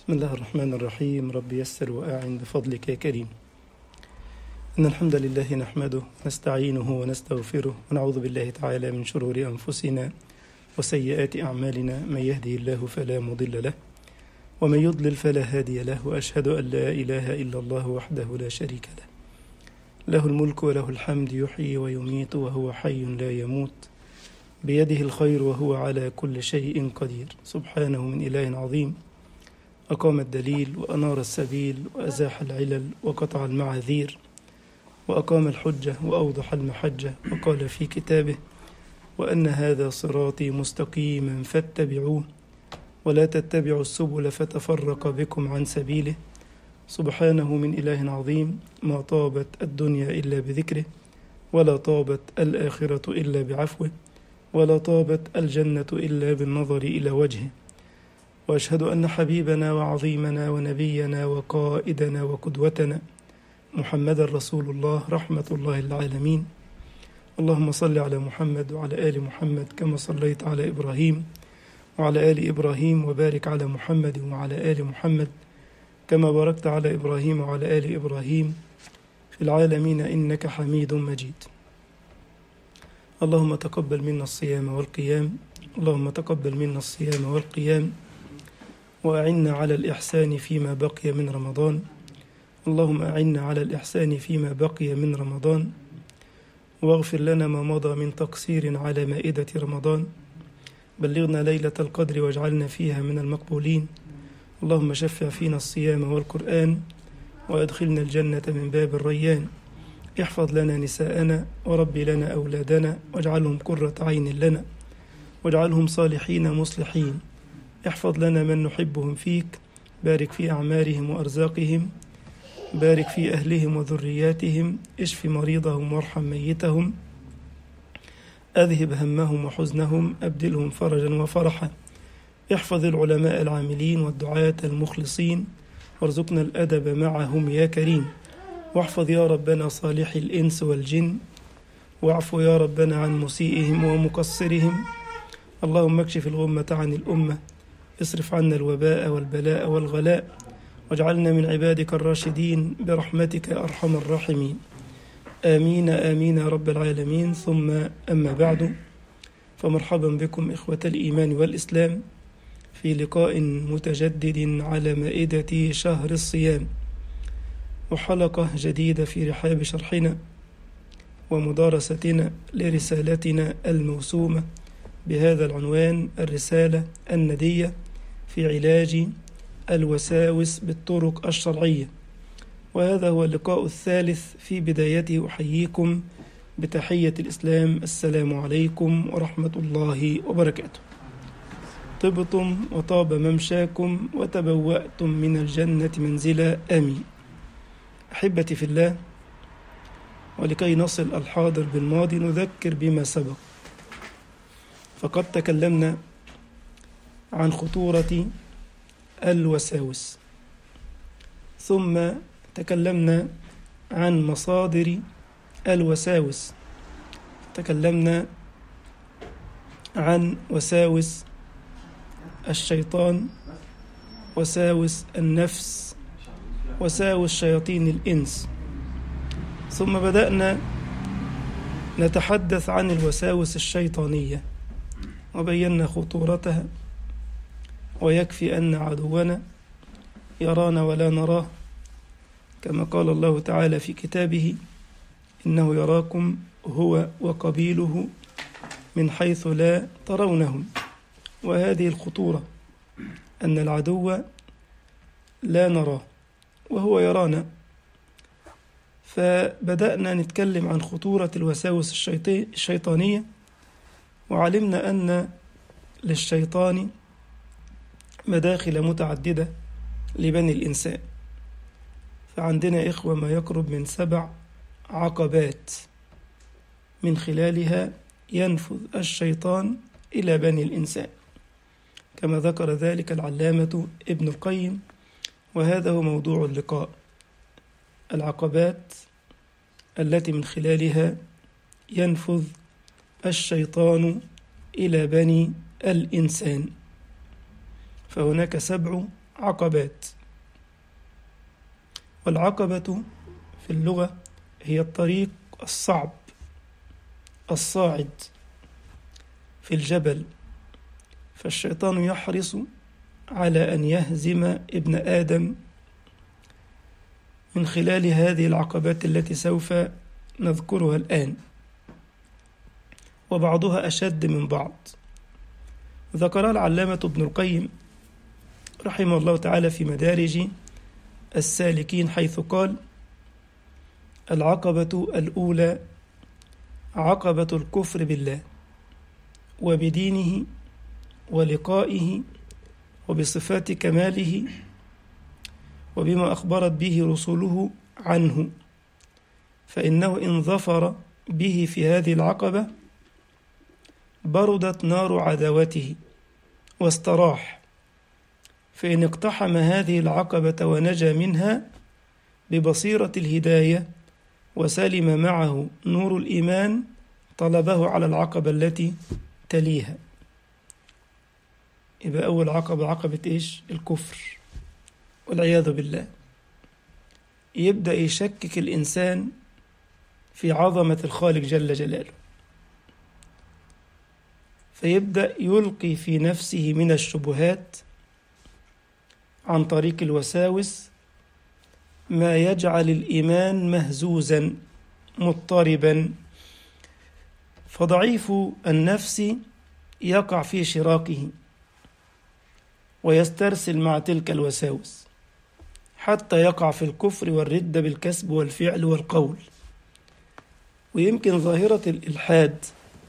بسم الله الرحمن الرحيم رب يسر وأعن بفضلك يا كريم إن الحمد لله نحمده نستعينه ونستغفره ونعوذ بالله تعالى من شرور أنفسنا وسيئات أعمالنا من يهده الله فلا مضل له ومن يضلل فلا هادي له وأشهد أن لا إله إلا الله وحده لا شريك له له الملك وله الحمد يحيي ويميت وهو حي لا يموت بيده الخير وهو على كل شيء قدير سبحانه من إله عظيم أقام الدليل وأنار السبيل وأزاح العلل وقطع المعاذير وأقام الحجة وأوضح المحجة وقال في كتابه وأن هذا صراطي مستقيما فاتبعوه ولا تتبعوا السبل فتفرق بكم عن سبيله سبحانه من إله عظيم ما طابت الدنيا إلا بذكره ولا طابت الآخرة إلا بعفوه ولا طابت الجنة إلا بالنظر إلى وجهه واشهد ان حبيبنا وعظيمنا ونبينا وقائدنا وقدوتنا محمدا رسول الله رحمه الله للعالمين اللهم صل على محمد وعلى ال محمد كما صليت على ابراهيم وعلى ال ابراهيم وبارك على محمد وعلى ال محمد كما باركت على ابراهيم وعلى ال ابراهيم في العالمين انك حميد مجيد اللهم تقبل منا الصيام والقيام اللهم تقبل منا الصيام والقيام وأعنا على الإحسان فيما بقي من رمضان اللهم أعنا على الإحسان فيما بقي من رمضان واغفر لنا ما مضى من تقصير على مائدة رمضان بلغنا ليلة القدر واجعلنا فيها من المقبولين اللهم شفع فينا الصيام والقرآن وأدخلنا الجنة من باب الريان احفظ لنا نساءنا وربي لنا أولادنا واجعلهم قرة عين لنا واجعلهم صالحين مصلحين احفظ لنا من نحبهم فيك بارك في أعمارهم وأرزاقهم بارك في أهلهم وذرياتهم اشف مريضهم وارحم ميتهم أذهب همهم وحزنهم أبدلهم فرجا وفرحا احفظ العلماء العاملين والدعاة المخلصين وارزقنا الأدب معهم يا كريم واحفظ يا ربنا صالح الإنس والجن واعف يا ربنا عن مسيئهم ومقصرهم اللهم اكشف الغمة عن الأمة اصرف عنا الوباء والبلاء والغلاء واجعلنا من عبادك الراشدين برحمتك يا أرحم الراحمين آمين آمين يا رب العالمين ثم أما بعد فمرحبا بكم إخوة الإيمان والإسلام في لقاء متجدد على مائدة شهر الصيام وحلقة جديدة في رحاب شرحنا ومدارستنا لرسالتنا الموسومة بهذا العنوان الرسالة الندية في علاج الوساوس بالطرق الشرعية وهذا هو اللقاء الثالث في بدايته أحييكم بتحية الإسلام السلام عليكم ورحمة الله وبركاته طبتم وطاب ممشاكم وتبوأتم من الجنة منزلا آمين أحبتي في الله ولكي نصل الحاضر بالماضي نذكر بما سبق فقد تكلمنا عن خطورة الوساوس ثم تكلمنا عن مصادر الوساوس تكلمنا عن وساوس الشيطان وساوس النفس وساوس شياطين الإنس ثم بدأنا نتحدث عن الوساوس الشيطانيه وبينا خطورتها ويكفي أن عدونا يرانا ولا نراه كما قال الله تعالى في كتابه إنه يراكم هو وقبيله من حيث لا ترونهم وهذه الخطورة أن العدو لا نراه وهو يرانا فبدأنا نتكلم عن خطورة الوساوس الشيطانية وعلمنا أن للشيطان مداخل متعددة لبني الإنسان فعندنا إخوة ما يقرب من سبع عقبات من خلالها ينفذ الشيطان إلى بني الإنسان كما ذكر ذلك العلامة ابن القيم وهذا هو موضوع اللقاء العقبات التي من خلالها ينفذ الشيطان إلى بني الإنسان فهناك سبع عقبات والعقبة في اللغة هي الطريق الصعب الصاعد في الجبل فالشيطان يحرص على أن يهزم ابن آدم من خلال هذه العقبات التي سوف نذكرها الآن وبعضها أشد من بعض ذكرها العلامة ابن القيم رحمه الله تعالى في مدارج السالكين حيث قال العقبة الأولى عقبة الكفر بالله وبدينه ولقائه وبصفات كماله وبما أخبرت به رسله عنه فإنه إن ظفر به في هذه العقبة بردت نار عداوته واستراح فإن اقتحم هذه العقبة ونجا منها ببصيرة الهداية وسلم معه نور الإيمان طلبه على العقبة التي تليها يبقى أول عقبة عقبة إيش؟ الكفر والعياذ بالله يبدأ يشكك الإنسان في عظمة الخالق جل جلاله فيبدأ يلقي في نفسه من الشبهات عن طريق الوساوس ما يجعل الإيمان مهزوزا مضطربا فضعيف النفس يقع في شراكه ويسترسل مع تلك الوساوس حتى يقع في الكفر والردة بالكسب والفعل والقول ويمكن ظاهرة الإلحاد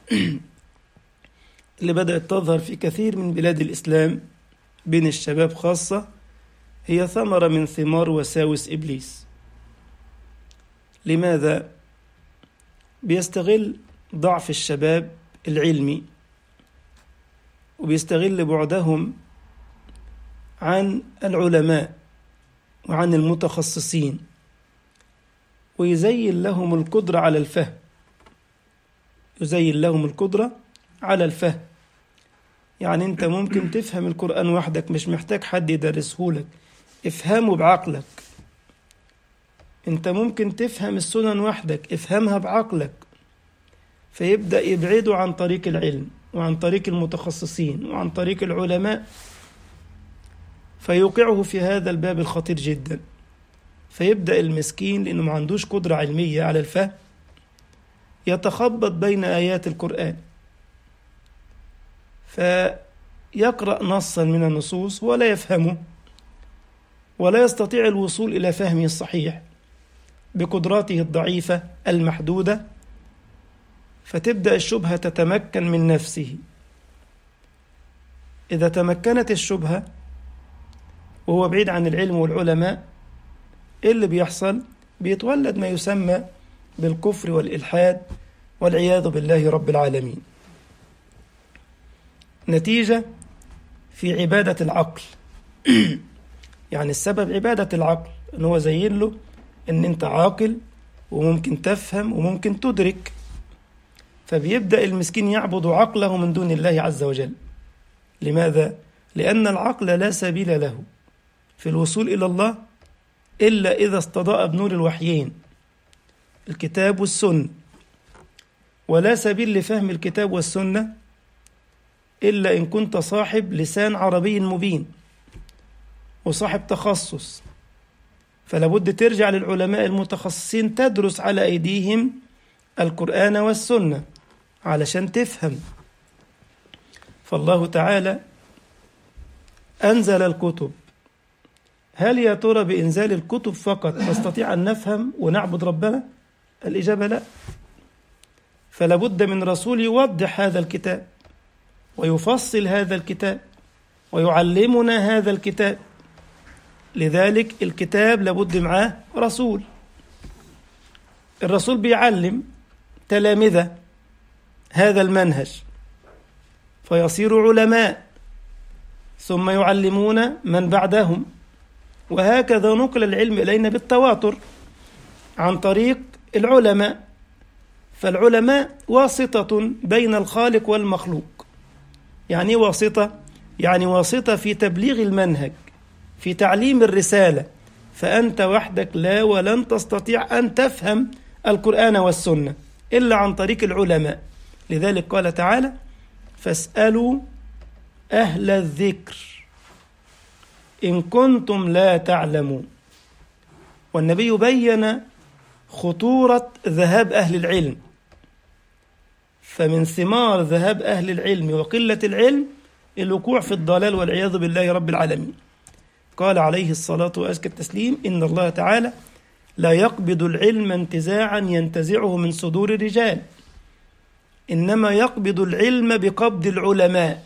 اللي بدأت تظهر في كثير من بلاد الإسلام بين الشباب خاصة هي ثمرة من ثمار وساوس إبليس لماذا؟ بيستغل ضعف الشباب العلمي وبيستغل بعدهم عن العلماء وعن المتخصصين ويزين لهم القدرة على الفهم يزين لهم القدرة على الفهم يعني انت ممكن تفهم القرآن وحدك مش محتاج حد يدرسه لك افهمه بعقلك انت ممكن تفهم السنن وحدك افهمها بعقلك فيبدأ يبعده عن طريق العلم وعن طريق المتخصصين وعن طريق العلماء فيوقعه في هذا الباب الخطير جدا فيبدأ المسكين لأنه ما عندوش قدرة علمية على الفهم يتخبط بين آيات القرآن فيقرأ نصا من النصوص ولا يفهمه ولا يستطيع الوصول إلى فهمه الصحيح بقدراته الضعيفة المحدودة فتبدأ الشبهة تتمكن من نفسه إذا تمكنت الشبهة وهو بعيد عن العلم والعلماء إيه اللي بيحصل؟ بيتولد ما يسمى بالكفر والإلحاد والعياذ بالله رب العالمين نتيجة في عبادة العقل يعني السبب عبادة العقل إن هو زين له إن أنت عاقل وممكن تفهم وممكن تدرك فبيبدأ المسكين يعبد عقله من دون الله عز وجل لماذا؟ لأن العقل لا سبيل له في الوصول إلى الله إلا إذا استضاء بنور الوحيين الكتاب والسنة ولا سبيل لفهم الكتاب والسنة إلا إن كنت صاحب لسان عربي مبين وصاحب تخصص فلا بد ترجع للعلماء المتخصصين تدرس على أيديهم القرآن والسنة علشان تفهم فالله تعالى أنزل الكتب هل يا ترى بإنزال الكتب فقط نستطيع أن نفهم ونعبد ربنا؟ الإجابة لا فلا بد من رسول يوضح هذا الكتاب ويفصل هذا الكتاب ويعلمنا هذا الكتاب لذلك الكتاب لابد معاه رسول الرسول بيعلم تلامذة هذا المنهج فيصير علماء ثم يعلمون من بعدهم وهكذا نقل العلم إلينا بالتواتر عن طريق العلماء فالعلماء واسطة بين الخالق والمخلوق يعني واسطة يعني واسطة في تبليغ المنهج في تعليم الرسالة فأنت وحدك لا ولن تستطيع أن تفهم القرآن والسنة إلا عن طريق العلماء لذلك قال تعالى فاسألوا أهل الذكر إن كنتم لا تعلمون والنبي بين خطورة ذهاب أهل العلم فمن ثمار ذهاب أهل العلم وقلة العلم الوقوع في الضلال والعياذ بالله رب العالمين قال عليه الصلاة وأزكى التسليم إن الله تعالى لا يقبض العلم انتزاعا ينتزعه من صدور الرجال إنما يقبض العلم بقبض العلماء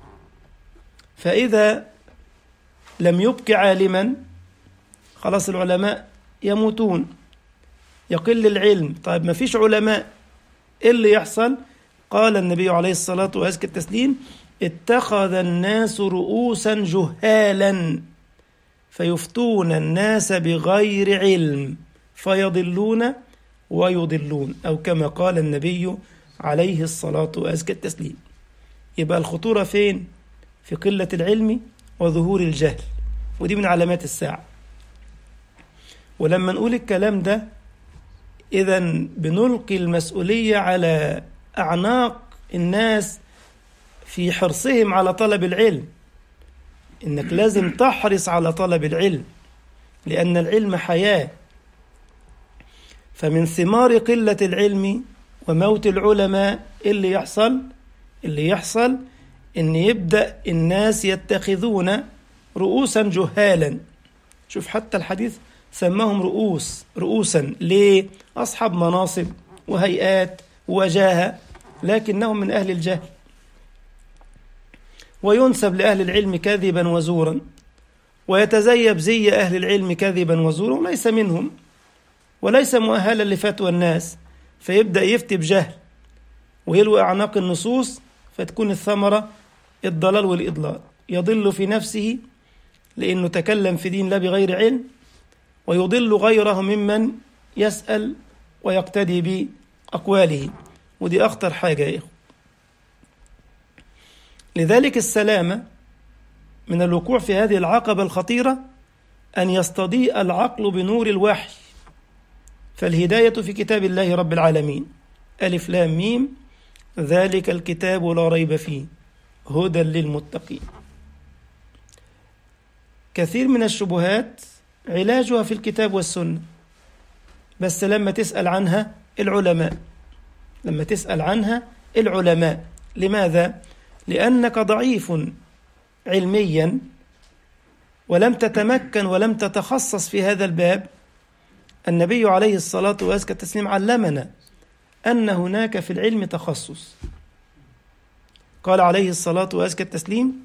فإذا لم يبق عالما خلاص العلماء يموتون يقل العلم طيب ما فيش علماء ايه اللي يحصل قال النبي عليه الصلاة وأزكى التسليم اتخذ الناس رؤوسا جهالا فيفتون الناس بغير علم فيضلون ويضلون أو كما قال النبي عليه الصلاة وأزكى التسليم يبقى الخطورة فين؟ في قلة العلم وظهور الجهل ودي من علامات الساعة ولما نقول الكلام ده إذا بنلقي المسؤولية على أعناق الناس في حرصهم على طلب العلم إنك لازم تحرص على طلب العلم لأن العلم حياة فمن ثمار قلة العلم وموت العلماء اللي يحصل اللي يحصل إن يبدأ الناس يتخذون رؤوسا جهالا شوف حتى الحديث سماهم رؤوس رؤوسا ليه أصحاب مناصب وهيئات وجاهة لكنهم من أهل الجهل وينسب لأهل العلم كذبا وزورا ويتزيب زي أهل العلم كذبا وزورا وليس منهم وليس مؤهلا لفتوى الناس فيبدأ يفتي بجهل ويلوي أعناق النصوص فتكون الثمرة الضلال والإضلال يضل في نفسه لأنه تكلم في دين لا بغير علم ويضل غيره ممن يسأل ويقتدي بأقواله ودي أخطر حاجة يا إخوة لذلك السلامة من الوقوع في هذه العقبة الخطيرة أن يستضيء العقل بنور الوحي فالهداية في كتاب الله رب العالمين ألف لام ميم ذلك الكتاب لا ريب فيه هدى للمتقين كثير من الشبهات علاجها في الكتاب والسنة بس لما تسأل عنها العلماء لما تسأل عنها العلماء لماذا؟ لأنك ضعيف علميا ولم تتمكن ولم تتخصص في هذا الباب النبي عليه الصلاة وأزكى التسليم علمنا أن هناك في العلم تخصص قال عليه الصلاة وأزكى التسليم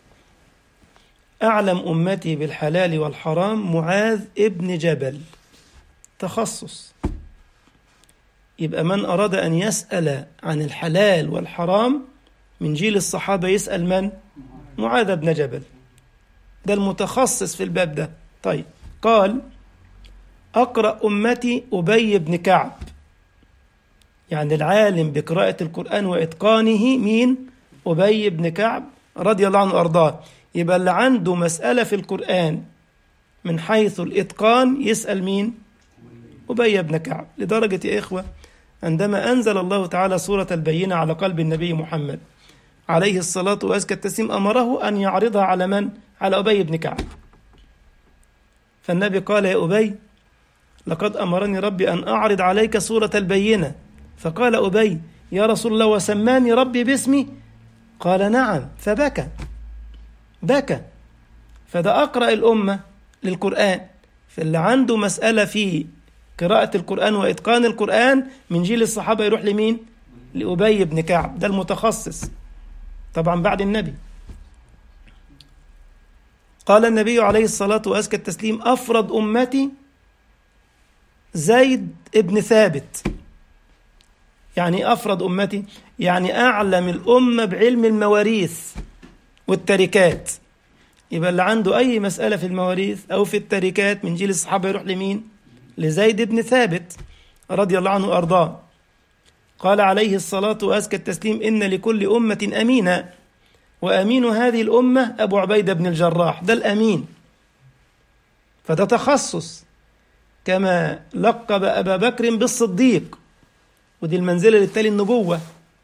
أعلم أمتي بالحلال والحرام معاذ ابن جبل تخصص يبقى من أراد أن يسأل عن الحلال والحرام من جيل الصحابة يسأل من؟ معاذ بن جبل ده المتخصص في الباب ده طيب قال أقرأ أمتي أبي بن كعب يعني العالم بقراءة القرآن وإتقانه مين؟ أبي بن كعب رضي الله عنه وأرضاه يبقى اللي عنده مسألة في القرآن من حيث الإتقان يسأل مين؟ أبي بن كعب لدرجة يا إخوة عندما أنزل الله تعالى سورة البينة على قلب النبي محمد عليه الصلاة وأزكى التسليم أمره أن يعرضها على من؟ على أبي بن كعب فالنبي قال يا أبي لقد أمرني ربي أن أعرض عليك سورة البينة فقال أبي يا رسول الله وسماني ربي باسمي قال نعم فبكى بكى فده أقرأ الأمة للقرآن فاللي عنده مسألة في قراءة القرآن وإتقان القرآن من جيل الصحابة يروح لمين؟ لأبي بن كعب ده المتخصص طبعا بعد النبي قال النبي عليه الصلاة وأزكى التسليم أفرد أمتي زيد ابن ثابت يعني أفرد أمتي يعني أعلم الأمة بعلم المواريث والتركات يبقى اللي عنده أي مسألة في المواريث أو في التركات من جيل الصحابة يروح لمين؟ لزيد بن ثابت رضي الله عنه وأرضاه قال عليه الصلاة وأزكى التسليم إن لكل أمة أمينا وأمين هذه الأمة أبو عبيدة بن الجراح ده الأمين فده تخصص كما لقب أبا بكر بالصديق ودي المنزلة للتالي النبوة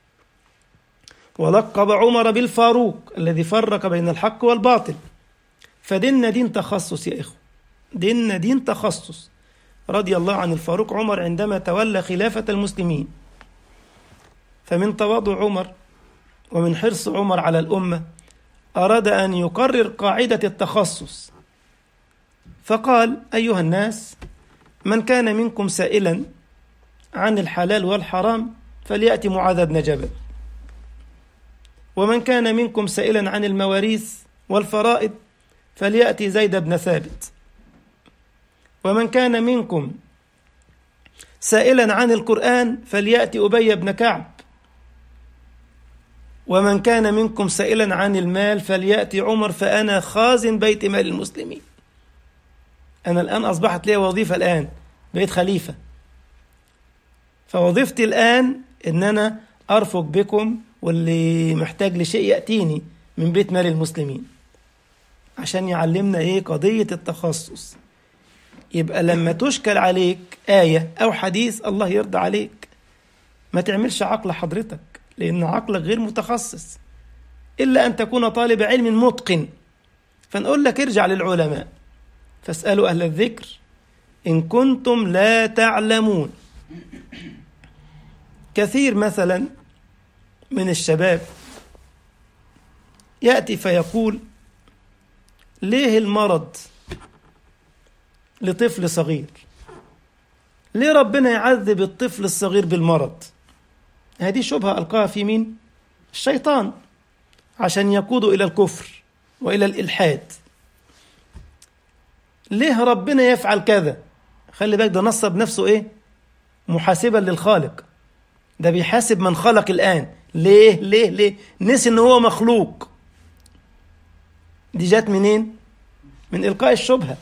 ولقب عمر بالفاروق الذي فرق بين الحق والباطل فديننا دين تخصص يا إخوة ديننا دين تخصص رضي الله عن الفاروق عمر عندما تولى خلافة المسلمين فمن تواضع عمر ومن حرص عمر على الأمة أراد أن يقرر قاعدة التخصص فقال أيها الناس من كان منكم سائلا عن الحلال والحرام فليأتي معاذ بن جبل ومن كان منكم سائلا عن المواريث والفرائض فليأتي زيد بن ثابت ومن كان منكم سائلا عن القرآن فليأتي أبي بن كعب ومن كان منكم سائلا عن المال فليأتي عمر فأنا خازن بيت مال المسلمين أنا الآن أصبحت لي وظيفة الآن بقيت خليفة فوظيفتي الآن إن أنا أرفق بكم واللي محتاج لشيء يأتيني من بيت مال المسلمين عشان يعلمنا إيه قضية التخصص يبقى لما تشكل عليك آية أو حديث الله يرضى عليك ما تعملش عقل حضرتك لأن عقلك غير متخصص إلا أن تكون طالب علم متقن فنقول لك ارجع للعلماء فاسألوا أهل الذكر إن كنتم لا تعلمون كثير مثلا من الشباب يأتي فيقول ليه المرض لطفل صغير ليه ربنا يعذب الطفل الصغير بالمرض هذه شبهة ألقاها في مين الشيطان عشان يقودوا إلى الكفر وإلى الإلحاد ليه ربنا يفعل كذا خلي بالك ده نصب نفسه إيه محاسبا للخالق ده بيحاسب من خلق الآن ليه ليه ليه نسي إن هو مخلوق دي جات منين من إلقاء الشبهة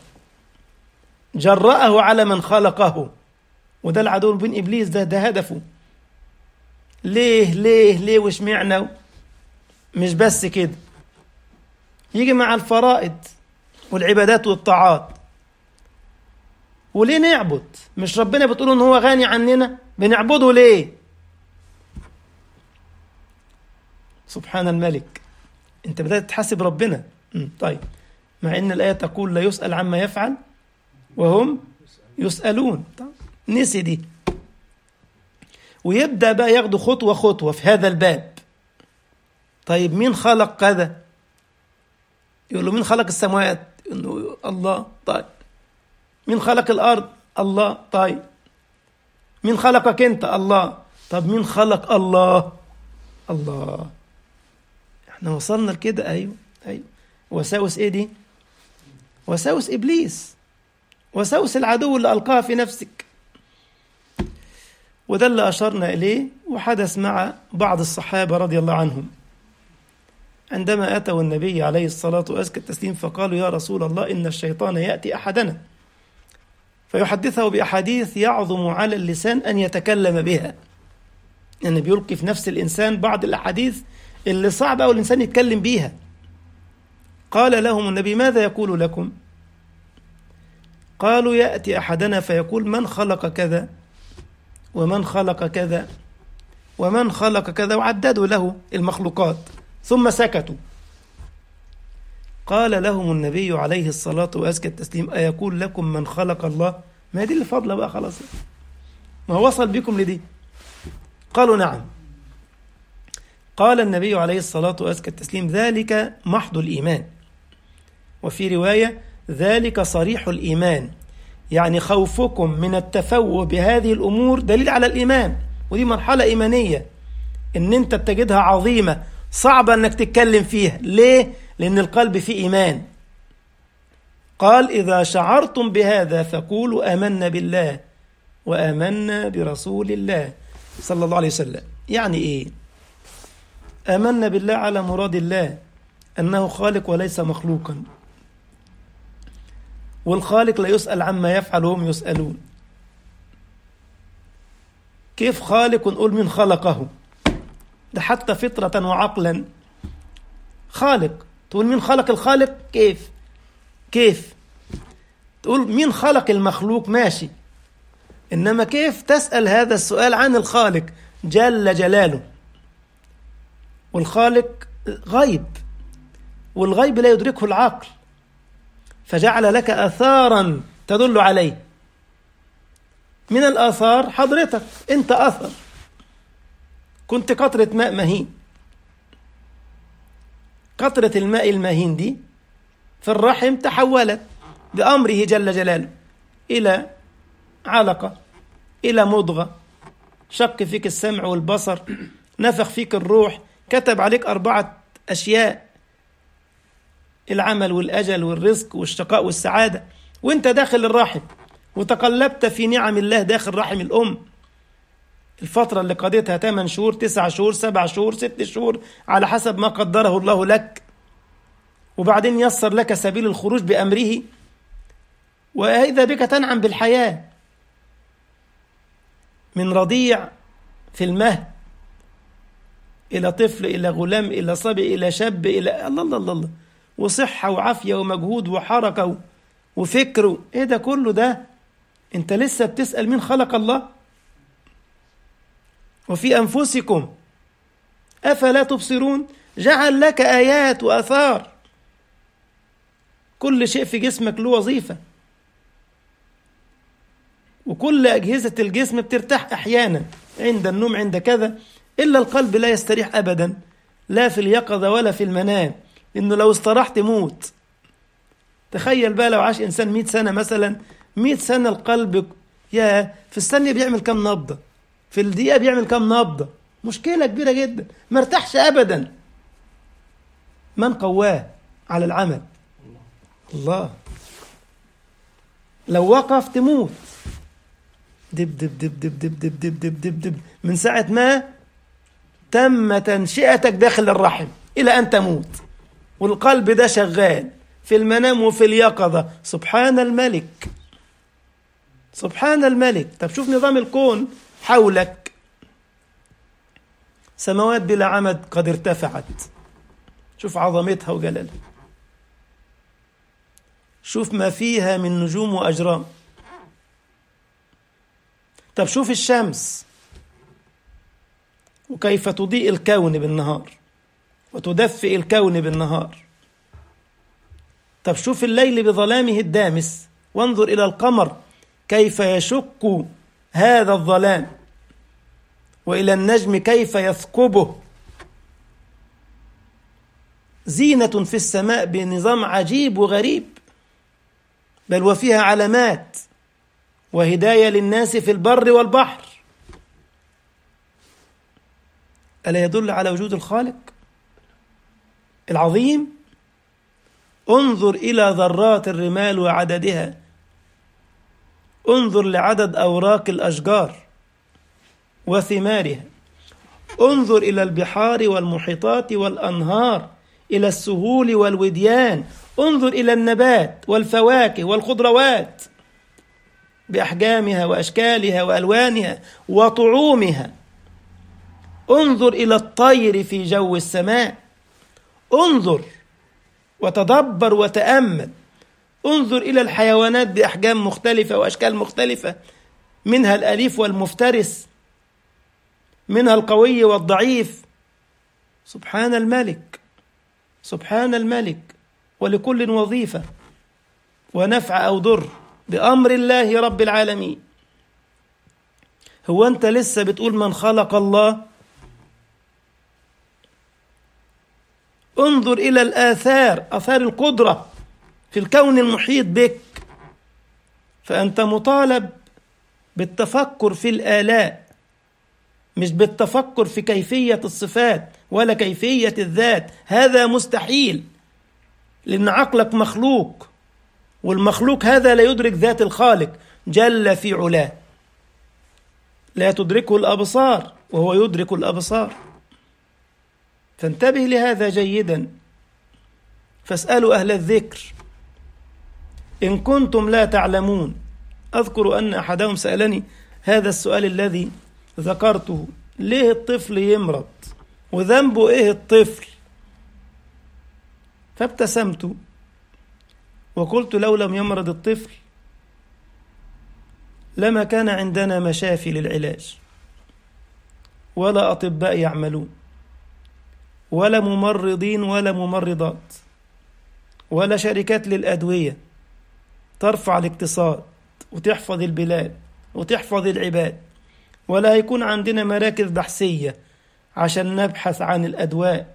جرأه على من خلقه وده العدو بين إبليس ده ده هدفه ليه ليه ليه وش معنى مش بس كده يجي مع الفرائض والعبادات والطاعات وليه نعبد مش ربنا بتقول ان هو غني عننا بنعبده ليه سبحان الملك انت بدأت تحاسب ربنا م. طيب مع ان الآية تقول لا يسأل عما يفعل وهم يسألون طيب. نسي دي ويبدأ بقى ياخدوا خطوة خطوة في هذا الباب طيب مين خلق كذا يقول له مين خلق السماوات انه الله طيب مين خلق الارض الله طيب مين خلقك انت الله طب مين خلق الله الله احنا وصلنا لكده ايوه ايوه وساوس ايه دي وساوس ابليس وساوس العدو اللي القاها في نفسك وده اللي اشرنا اليه وحدث مع بعض الصحابه رضي الله عنهم عندما اتوا النبي عليه الصلاه وازكى التسليم فقالوا يا رسول الله ان الشيطان ياتي احدنا فيحدثه باحاديث يعظم على اللسان ان يتكلم بها يعني بيلقي في نفس الانسان بعض الاحاديث اللي صعب أو الإنسان يتكلم بيها قال لهم النبي ماذا يقول لكم قالوا يأتي أحدنا فيقول من خلق كذا ومن خلق كذا ومن خلق كذا وعددوا له المخلوقات ثم سكتوا قال لهم النبي عليه الصلاة وأزكى التسليم أيقول لكم من خلق الله ما دي اللي فاضلة بقى خلاص ما وصل بكم لدي قالوا نعم قال النبي عليه الصلاة وأزكى التسليم ذلك محض الإيمان وفي رواية ذلك صريح الإيمان يعني خوفكم من التفوه بهذه الأمور دليل على الإيمان ودي مرحلة إيمانية إن أنت بتجدها عظيمة صعبة أنك تتكلم فيها ليه؟ لأن القلب فيه إيمان قال إذا شعرتم بهذا فقولوا آمنا بالله وآمنا برسول الله صلى الله عليه وسلم يعني إيه؟ آمنا بالله على مراد الله أنه خالق وليس مخلوقا والخالق لا يسأل عما يفعل وهم يسألون كيف خالق ونقول من خلقه ده حتى فطرة وعقلا خالق تقول مين خلق الخالق كيف كيف تقول مين خلق المخلوق ماشي إنما كيف تسأل هذا السؤال عن الخالق جل جلاله والخالق غيب والغيب لا يدركه العقل فجعل لك آثارا تدل عليه من الآثار حضرتك أنت أثر كنت قطرة ماء مهين قطرة الماء المهين دي في الرحم تحولت بأمره جل جلاله إلى علقة إلى مضغة شق فيك السمع والبصر نفخ فيك الروح كتب عليك أربعة أشياء العمل والأجل والرزق والشقاء والسعادة وانت داخل الرحم وتقلبت في نعم الله داخل رحم الأم الفترة اللي قضيتها 8 شهور 9 شهور 7 شهور 6 شهور على حسب ما قدره الله لك وبعدين يسر لك سبيل الخروج بأمره وإذا بك تنعم بالحياة من رضيع في المهد إلى طفل إلى غلام إلى صبي إلى شاب إلى الله الله الله, الله. وصحة وعافية ومجهود وحركة وفكر إيه ده كله ده أنت لسه بتسأل مين خلق الله وفي أنفسكم أفلا تبصرون جعل لك آيات وآثار كل شيء في جسمك له وظيفة وكل أجهزة الجسم بترتاح أحيانا عند النوم عند كذا إلا القلب لا يستريح أبدا لا في اليقظة ولا في المنام إنه لو استراحت موت تخيل بقى لو عاش إنسان مئة سنة مثلا مئة سنة القلب يا في الثانية بيعمل كم نبضة في الدقيقة بيعمل كم نبضة مشكلة كبيرة جدا ما ارتاحش أبدا من قواه على العمل الله لو وقف تموت دب دب دب دب دب دب دب دب دب دب من ساعة ما تم تنشئتك داخل الرحم إلى أن تموت والقلب ده شغال في المنام وفي اليقظة سبحان الملك سبحان الملك طب شوف نظام الكون حولك سماوات بلا عمد قد ارتفعت شوف عظمتها وجلالها شوف ما فيها من نجوم وأجرام طب شوف الشمس وكيف تضيء الكون بالنهار وتدفئ الكون بالنهار طب شوف الليل بظلامه الدامس وانظر إلى القمر كيف يشق هذا الظلام وإلى النجم كيف يثقبه زينة في السماء بنظام عجيب وغريب بل وفيها علامات وهداية للناس في البر والبحر ألا يدل على وجود الخالق العظيم انظر إلى ذرات الرمال وعددها انظر لعدد أوراق الأشجار وثمارها انظر إلى البحار والمحيطات والأنهار إلى السهول والوديان انظر إلى النبات والفواكه والخضروات بأحجامها وأشكالها وألوانها وطعومها انظر إلى الطير في جو السماء انظر وتدبر وتأمل انظر إلى الحيوانات بأحجام مختلفة وأشكال مختلفة منها الأليف والمفترس منها القوي والضعيف سبحان الملك سبحان الملك ولكل وظيفة ونفع أو ضر بأمر الله رب العالمين هو أنت لسه بتقول من خلق الله انظر إلى الآثار آثار القدرة في الكون المحيط بك فأنت مطالب بالتفكر في الآلاء مش بالتفكر في كيفية الصفات ولا كيفية الذات هذا مستحيل لأن عقلك مخلوق والمخلوق هذا لا يدرك ذات الخالق جل في علاه لا تدركه الأبصار وهو يدرك الأبصار فانتبه لهذا جيدا فاسألوا أهل الذكر إن كنتم لا تعلمون أذكر أن أحدهم سألني هذا السؤال الذي ذكرته ليه الطفل يمرض وذنبه إيه الطفل فابتسمت وقلت لو لم يمرض الطفل لما كان عندنا مشافي للعلاج ولا أطباء يعملون ولا ممرضين ولا ممرضات ولا شركات للأدوية ترفع الاقتصاد وتحفظ البلاد وتحفظ العباد ولا هيكون عندنا مراكز بحثية عشان نبحث عن الأدواء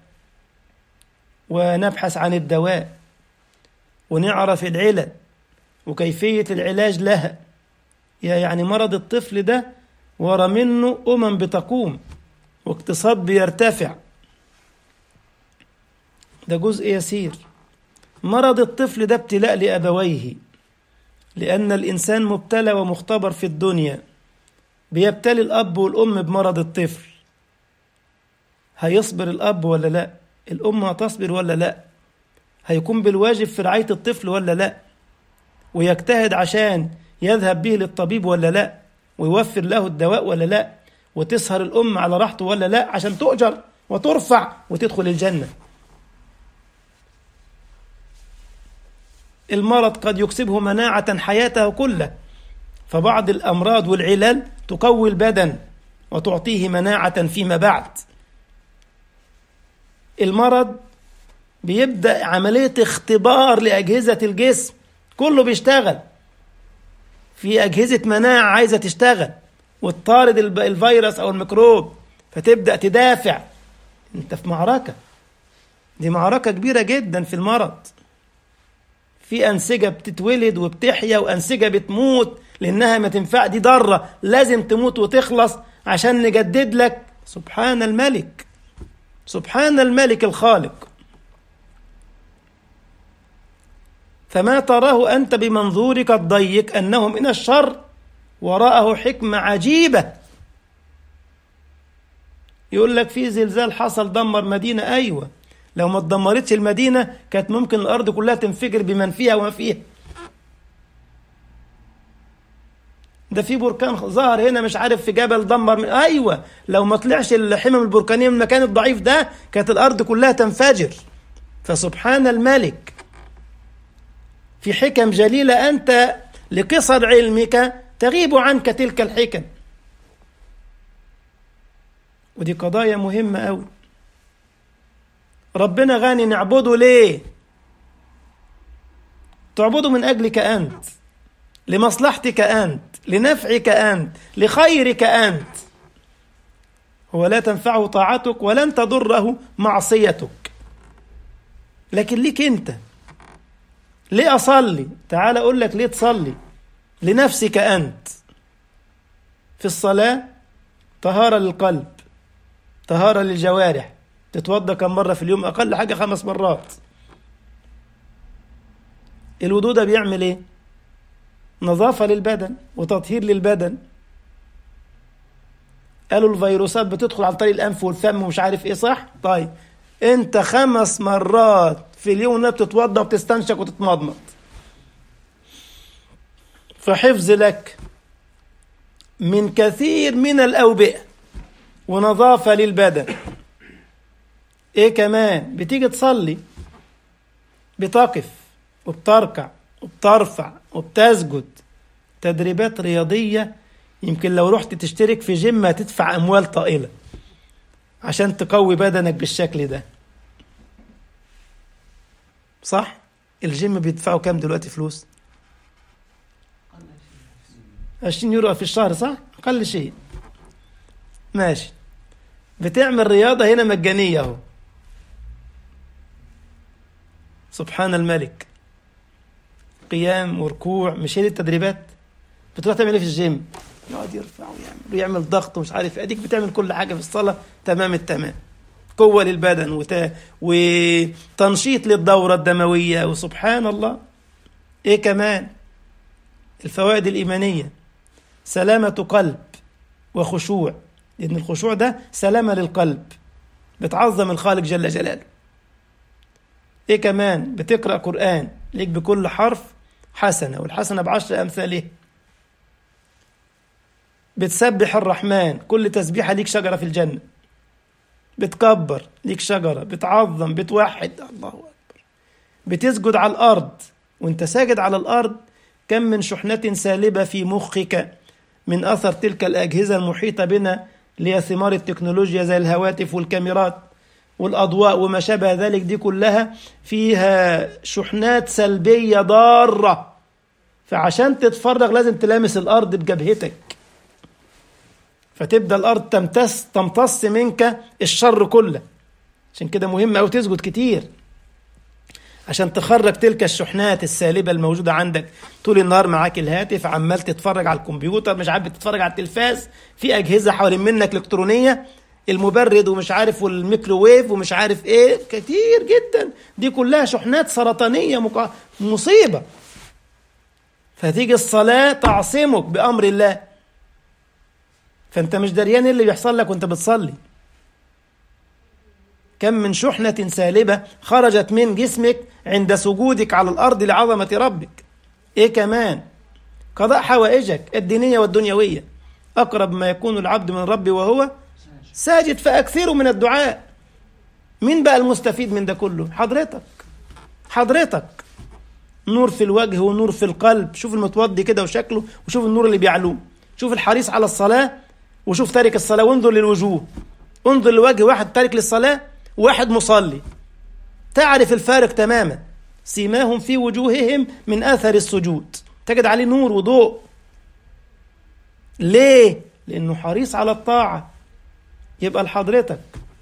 ونبحث عن الدواء ونعرف العلل وكيفية العلاج لها يعني مرض الطفل ده ورا منه أمم بتقوم واقتصاد بيرتفع ده جزء يسير مرض الطفل ده ابتلاء لأبويه لأن الإنسان مبتلى ومختبر في الدنيا بيبتلي الأب والأم بمرض الطفل هيصبر الأب ولا لا الأم هتصبر ولا لا هيكون بالواجب في رعاية الطفل ولا لا ويجتهد عشان يذهب به للطبيب ولا لا ويوفر له الدواء ولا لا وتسهر الأم على راحته ولا لا عشان تؤجر وترفع وتدخل الجنة المرض قد يكسبه مناعة حياته كله فبعض الأمراض والعلل تقوي البدن وتعطيه مناعة فيما بعد المرض بيبدأ عملية اختبار لأجهزة الجسم كله بيشتغل في أجهزة مناعة عايزة تشتغل وتطارد الفيروس أو الميكروب فتبدأ تدافع أنت في معركة دي معركة كبيرة جدا في المرض في أنسجة بتتولد وبتحيا وأنسجة بتموت لأنها ما تنفع دي ضارة لازم تموت وتخلص عشان نجدد لك سبحان الملك سبحان الملك الخالق فما تراه أنت بمنظورك الضيق أنه من الشر وراءه حكمة عجيبة يقول لك في زلزال حصل دمر مدينة أيوة لو ما اتدمرتش المدينة كانت ممكن الأرض كلها تنفجر بمن فيها وما فيها ده في بركان ظهر هنا مش عارف في جبل دمر من ايوه لو ما طلعش الحمم البركانيه من المكان الضعيف ده كانت الارض كلها تنفجر فسبحان الملك في حكم جليله انت لقصر علمك تغيب عنك تلك الحكم ودي قضايا مهمه قوي ربنا غني نعبده ليه تعبده من اجلك انت لمصلحتك انت لنفعك انت لخيرك انت هو لا تنفعه طاعتك ولن تضره معصيتك لكن ليك انت ليه اصلي تعال اقول لك ليه تصلي لنفسك انت في الصلاه طهاره للقلب طهاره للجوارح تتوضا كم مره في اليوم اقل حاجه خمس مرات الوضوء ده بيعمل ايه نظافة للبدن وتطهير للبدن قالوا الفيروسات بتدخل عن طريق الأنف والفم ومش عارف إيه صح؟ طيب أنت خمس مرات في اليوم بتتوضأ وبتستنشق وتتمضمض فحفظ لك من كثير من الأوبئة ونظافة للبدن إيه كمان بتيجي تصلي بتقف وبتركع وبترفع وبتسجد تدريبات رياضية يمكن لو رحت تشترك في جيم هتدفع أموال طائلة عشان تقوي بدنك بالشكل ده صح؟ الجيم بيدفعوا كام دلوقتي فلوس؟ 20 يورو في الشهر صح؟ أقل شيء ماشي بتعمل رياضة هنا مجانية أهو سبحان الملك قيام وركوع مش هي دي التدريبات بتروح تعمل ايه في الجيم يقعد يرفع ويعمل ويعمل ضغط ومش عارف اديك بتعمل كل حاجه في الصلاه تمام التمام قوه للبدن وت... وتنشيط للدوره الدمويه وسبحان الله ايه كمان الفوائد الايمانيه سلامه قلب وخشوع لان الخشوع ده سلامه للقلب بتعظم الخالق جل جلاله ايه كمان بتقرا قران ليك بكل حرف حسنة والحسنة بعشر أمثاله بتسبح الرحمن كل تسبيحة ليك شجرة في الجنة بتكبر ليك شجرة بتعظم بتوحد الله أكبر بتسجد على الأرض وانت ساجد على الأرض كم من شحنة سالبة في مخك من أثر تلك الأجهزة المحيطة بنا اللي هي ثمار التكنولوجيا زي الهواتف والكاميرات والأضواء وما شابه ذلك دي كلها فيها شحنات سلبية ضارة فعشان تتفرغ لازم تلامس الأرض بجبهتك فتبدأ الأرض تمتص تمتص منك الشر كله عشان كده مهم أوي تسجد كتير عشان تخرج تلك الشحنات السالبة الموجودة عندك طول النهار معاك الهاتف عمال تتفرج على الكمبيوتر مش عارف تتفرج على التلفاز في أجهزة حوالين منك إلكترونية المبرد ومش عارف والميكروويف ومش عارف ايه كتير جدا دي كلها شحنات سرطانية مك... مصيبة فتيجي الصلاة تعصمك بأمر الله فأنت مش دريان اللي بيحصل لك وأنت بتصلي كم من شحنة سالبة خرجت من جسمك عند سجودك على الأرض لعظمة ربك إيه كمان قضاء حوائجك الدينية والدنيوية أقرب ما يكون العبد من ربي وهو ساجد فأكثروا من الدعاء مين بقى المستفيد من ده كله حضرتك حضرتك نور في الوجه ونور في القلب شوف المتوضي كده وشكله وشوف النور اللي بيعلوه شوف الحريص على الصلاة وشوف تارك الصلاة وانظر للوجوه انظر لوجه واحد تارك للصلاة وواحد مصلي تعرف الفارق تماما سيماهم في وجوههم من اثر السجود تجد عليه نور وضوء ليه لانه حريص على الطاعه يبقى لحضرتك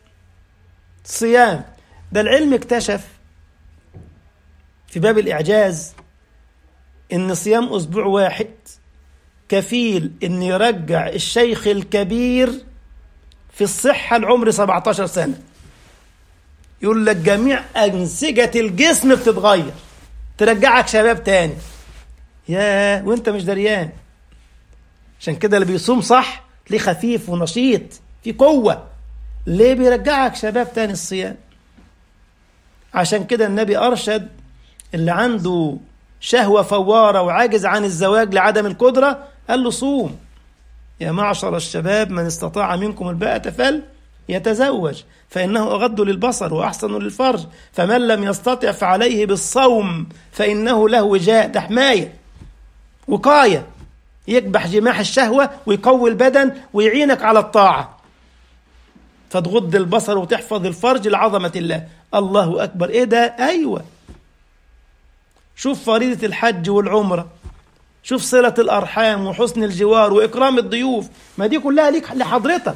صيام ده العلم اكتشف في باب الاعجاز ان صيام اسبوع واحد كفيل ان يرجع الشيخ الكبير في الصحه العمر 17 سنه يقول لك جميع أنسجة الجسم بتتغير ترجعك شباب تاني يا وانت مش دريان عشان كده اللي بيصوم صح ليه خفيف ونشيط في قوة ليه بيرجعك شباب تاني الصيام عشان كده النبي أرشد اللي عنده شهوة فوارة وعاجز عن الزواج لعدم القدرة قال له صوم يا معشر الشباب من استطاع منكم الباءة فل يتزوج فإنه أغض للبصر وأحسن للفرج فمن لم يستطع فعليه بالصوم فإنه له وجاء ده حماية وقاية يكبح جماح الشهوة ويقوي البدن ويعينك على الطاعة فتغض البصر وتحفظ الفرج لعظمة الله الله أكبر إيه ده أيوة شوف فريضة الحج والعمرة شوف صلة الأرحام وحسن الجوار وإكرام الضيوف ما دي كلها ليك لحضرتك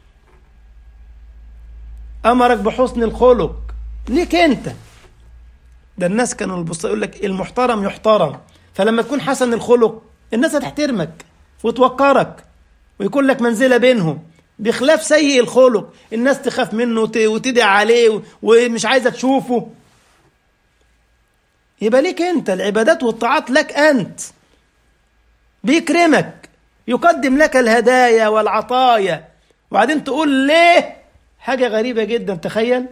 امرك بحسن الخلق ليك انت ده الناس كانوا البص يقول لك المحترم يحترم فلما تكون حسن الخلق الناس هتحترمك وتوقرك ويكون لك منزله بينهم بخلاف سيء الخلق الناس تخاف منه وتدعي عليه ومش عايزه تشوفه يبقى ليك انت العبادات والطاعات لك انت بيكرمك يقدم لك الهدايا والعطايا وبعدين تقول ليه حاجة غريبة جدا تخيل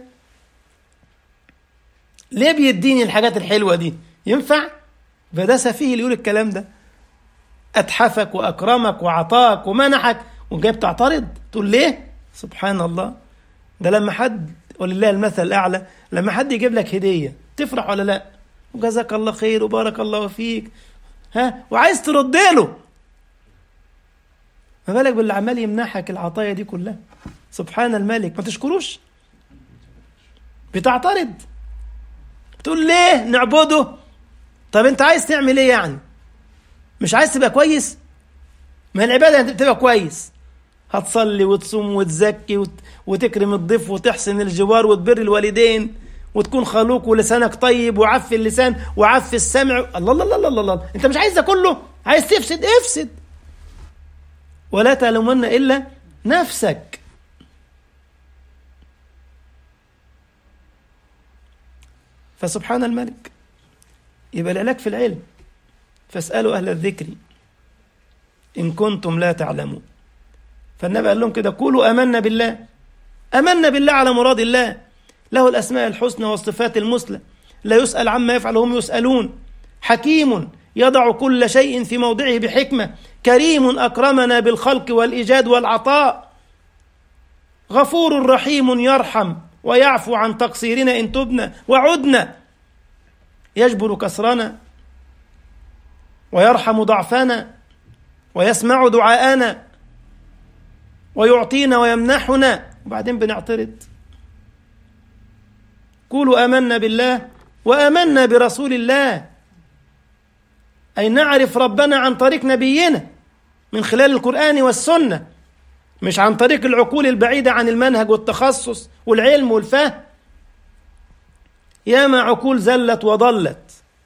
ليه بيديني الحاجات الحلوة دي ينفع فده سفيه اللي يقول الكلام ده أتحفك وأكرمك وعطاك ومنحك وجاي بتعترض تقول ليه سبحان الله ده لما حد ولله المثل الأعلى لما حد يجيب لك هدية تفرح ولا لا وجزاك الله خير وبارك الله فيك ها وعايز ترد له ما بالك باللي عمال يمنحك العطايا دي كلها سبحان الملك ما تشكروش بتعترض بتقول ليه نعبده طب انت عايز تعمل ايه يعني مش عايز تبقى كويس ما العبادة انت تبقى كويس هتصلي وتصوم وتزكي وت... وتكرم الضيف وتحسن الجوار وتبر الوالدين وتكون خلوق ولسانك طيب وعفي اللسان وعفي السمع الله الله الله الله, الله. انت مش عايز ده كله عايز تفسد افسد ولا تلومن الا نفسك فسبحان الملك يبقى العلاج في العلم فاسألوا أهل الذكر إن كنتم لا تعلمون فالنبي قال لهم كده قولوا آمنا بالله آمنا بالله على مراد الله له الأسماء الحسنى والصفات المثلى لا يسأل عما يفعل هم يسألون حكيم يضع كل شيء في موضعه بحكمة كريم أكرمنا بالخلق والإيجاد والعطاء غفور رحيم يرحم ويعفو عن تقصيرنا إن تبنا وعدنا يجبر كسرنا ويرحم ضعفنا ويسمع دعاءنا ويعطينا ويمنحنا وبعدين بنعترض قولوا آمنا بالله وآمنا برسول الله أي نعرف ربنا عن طريق نبينا من خلال القرآن والسنة مش عن طريق العقول البعيدة عن المنهج والتخصص والعلم والفهم ياما عقول زلت وضلت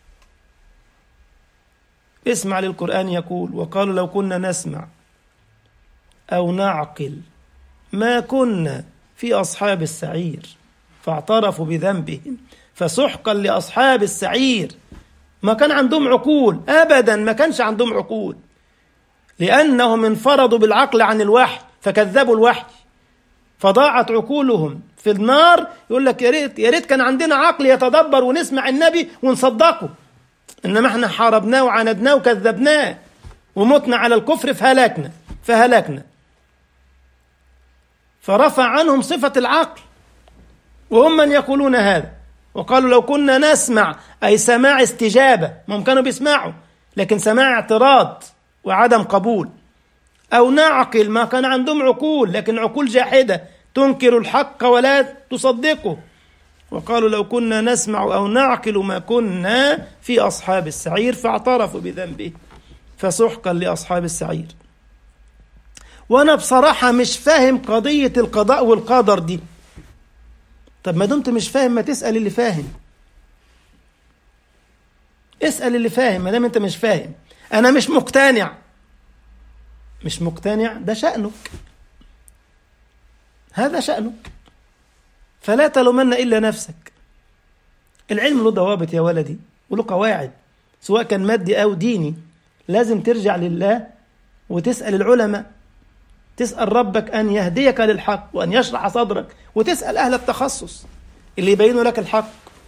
اسمع للقرآن يقول وقالوا لو كنا نسمع أو نعقل ما كنا في أصحاب السعير فاعترفوا بذنبهم فسحقا لأصحاب السعير ما كان عندهم عقول أبدا ما كانش عندهم عقول لأنهم انفرضوا بالعقل عن الوحي فكذبوا الوحي فضاعت عقولهم في النار يقول لك يا ريت يا ريت كان عندنا عقل يتدبر ونسمع النبي ونصدقه انما احنا حاربناه وعاندناه وكذبناه ومتنا على الكفر فهلكنا فهلكنا فرفع عنهم صفة العقل وهم من يقولون هذا وقالوا لو كنا نسمع أي سماع استجابة ما هم كانوا بيسمعوا لكن سماع اعتراض وعدم قبول أو نعقل ما كان عندهم عقول لكن عقول جاحدة تنكر الحق ولا تصدقه وقالوا لو كنا نسمع أو نعقل ما كنا في أصحاب السعير فاعترفوا بذنبه فسحقا لأصحاب السعير وأنا بصراحة مش فاهم قضية القضاء والقدر دي طب ما دمت مش فاهم ما تسأل اللي فاهم اسأل اللي فاهم ما دام انت مش فاهم انا مش مقتنع مش مقتنع ده شأنك هذا شأنك فلا تلومن إلا نفسك العلم له ضوابط يا ولدي وله قواعد سواء كان مادي أو ديني لازم ترجع لله وتسأل العلماء تسأل ربك أن يهديك للحق وأن يشرح صدرك وتسأل أهل التخصص اللي يبينوا لك الحق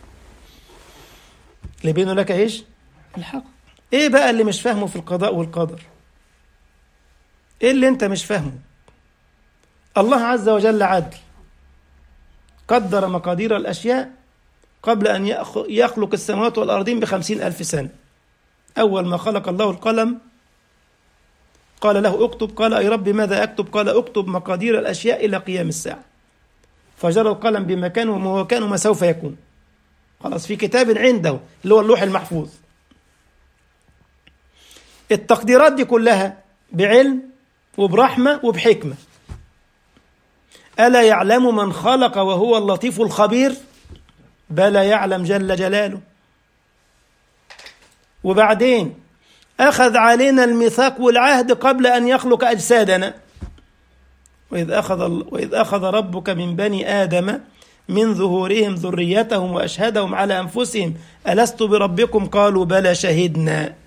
اللي يبينوا لك إيش الحق إيه بقى اللي مش فاهمه في القضاء والقدر إيه اللي أنت مش فاهمه الله عز وجل عدل قدر مقادير الأشياء قبل أن يخلق السماوات والأرضين بخمسين ألف سنة أول ما خلق الله القلم قال له اكتب قال أي رب ماذا أكتب قال اكتب مقادير الأشياء إلى قيام الساعة فجرى القلم بمكانه وما كان وما سوف يكون خلاص في كتاب عنده اللي هو اللوح المحفوظ التقديرات دي كلها بعلم وبرحمة وبحكمة ألا يعلم من خلق وهو اللطيف الخبير بلى يعلم جل جلاله وبعدين أخذ علينا الميثاق والعهد قبل أن يخلق أجسادنا وإذ أخذ, وإذ أخذ ربك من بني آدم من ظهورهم ذريتهم وأشهدهم على أنفسهم ألست بربكم قالوا بلى شهدنا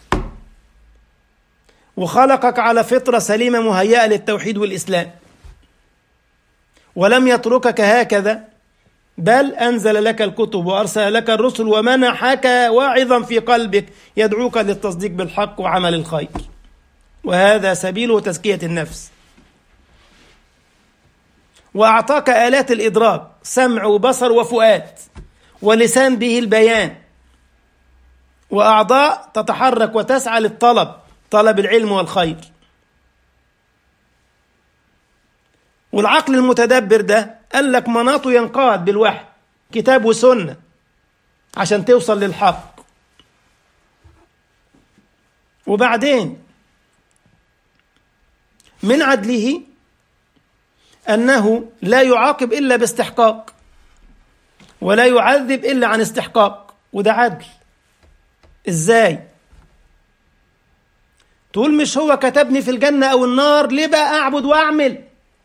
وخلقك على فطرة سليمة مهيئة للتوحيد والإسلام ولم يتركك هكذا بل أنزل لك الكتب وأرسل لك الرسل ومنحك واعظا في قلبك يدعوك للتصديق بالحق وعمل الخير وهذا سبيل تزكية النفس وأعطاك آلات الإدراك سمع وبصر وفؤاد ولسان به البيان وأعضاء تتحرك وتسعى للطلب طلب العلم والخير والعقل المتدبر ده قال لك مناطه ينقاد بالوحي كتاب وسنة عشان توصل للحق وبعدين من عدله أنه لا يعاقب إلا باستحقاق ولا يعذب إلا عن استحقاق وده عدل إزاي تقول مش هو كتبني في الجنة أو النار ليه بقى أعبد وأعمل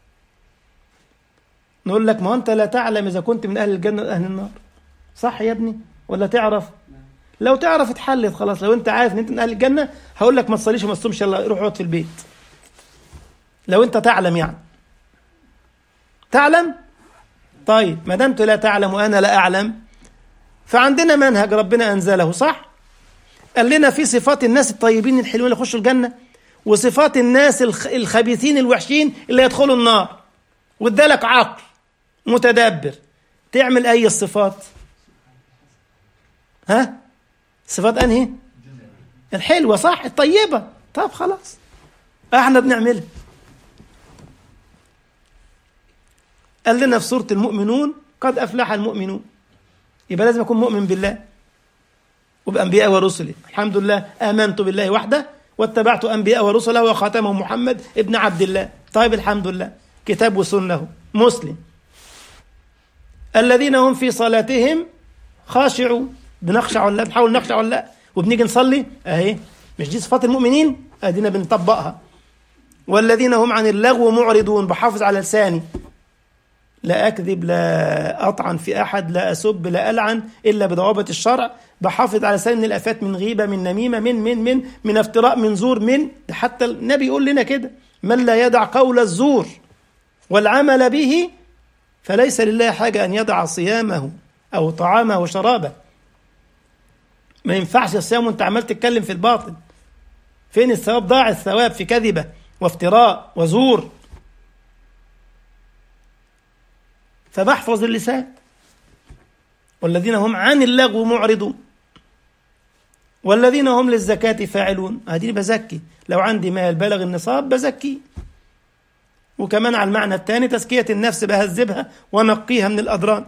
نقول لك ما أنت لا تعلم إذا كنت من أهل الجنة ولا أهل النار صح يا ابني ولا تعرف لو تعرف اتحلت خلاص لو انت عارف ان انت من اهل الجنه هقول لك ما تصليش وما تصومش يلا روح اقعد في البيت لو انت تعلم يعني تعلم طيب ما دمت لا تعلم وانا لا اعلم فعندنا منهج ربنا انزله صح قال لنا في صفات الناس الطيبين الحلوين اللي يخشوا الجنه وصفات الناس الخبيثين الوحشين اللي يدخلوا النار وادالك عقل متدبر تعمل اي الصفات ها صفات انهي الحلوه صح الطيبه طب خلاص احنا بنعملها قال لنا في سورة المؤمنون قد أفلح المؤمنون يبقى لازم أكون مؤمن بالله وبأنبياء ورسله الحمد لله آمنت بالله وحده واتبعت أنبياء ورسله وخاتمهم محمد ابن عبد الله طيب الحمد لله كتاب وسنة مسلم الذين هم في صلاتهم خاشعون بنخشع ولا بنحاول نخشع ولا لا وبنيجي نصلي اهي مش دي صفات المؤمنين ادينا بنطبقها والذين هم عن اللغو معرضون بحافظ على لساني لا أكذب لا أطعن في أحد لا أسب لا ألعن إلا بضوابط الشرع بحافظ على لساني من الآفات من غيبة من نميمة من من من من افتراء من زور من حتى النبي يقول لنا كده من لا يدع قول الزور والعمل به فليس لله حاجة أن يدع صيامه أو طعامه وشرابه ما ينفعش الصيام وانت عمال تتكلم في الباطل فين الثواب ضاع الثواب في كذبة وافتراء وزور فبحفظ اللسان والذين هم عن اللغو معرضون والذين هم للزكاة فاعلون هذه بزكي لو عندي مال بلغ النصاب بزكي وكمان على المعنى الثاني تزكية النفس بهذبها ونقيها من الأضران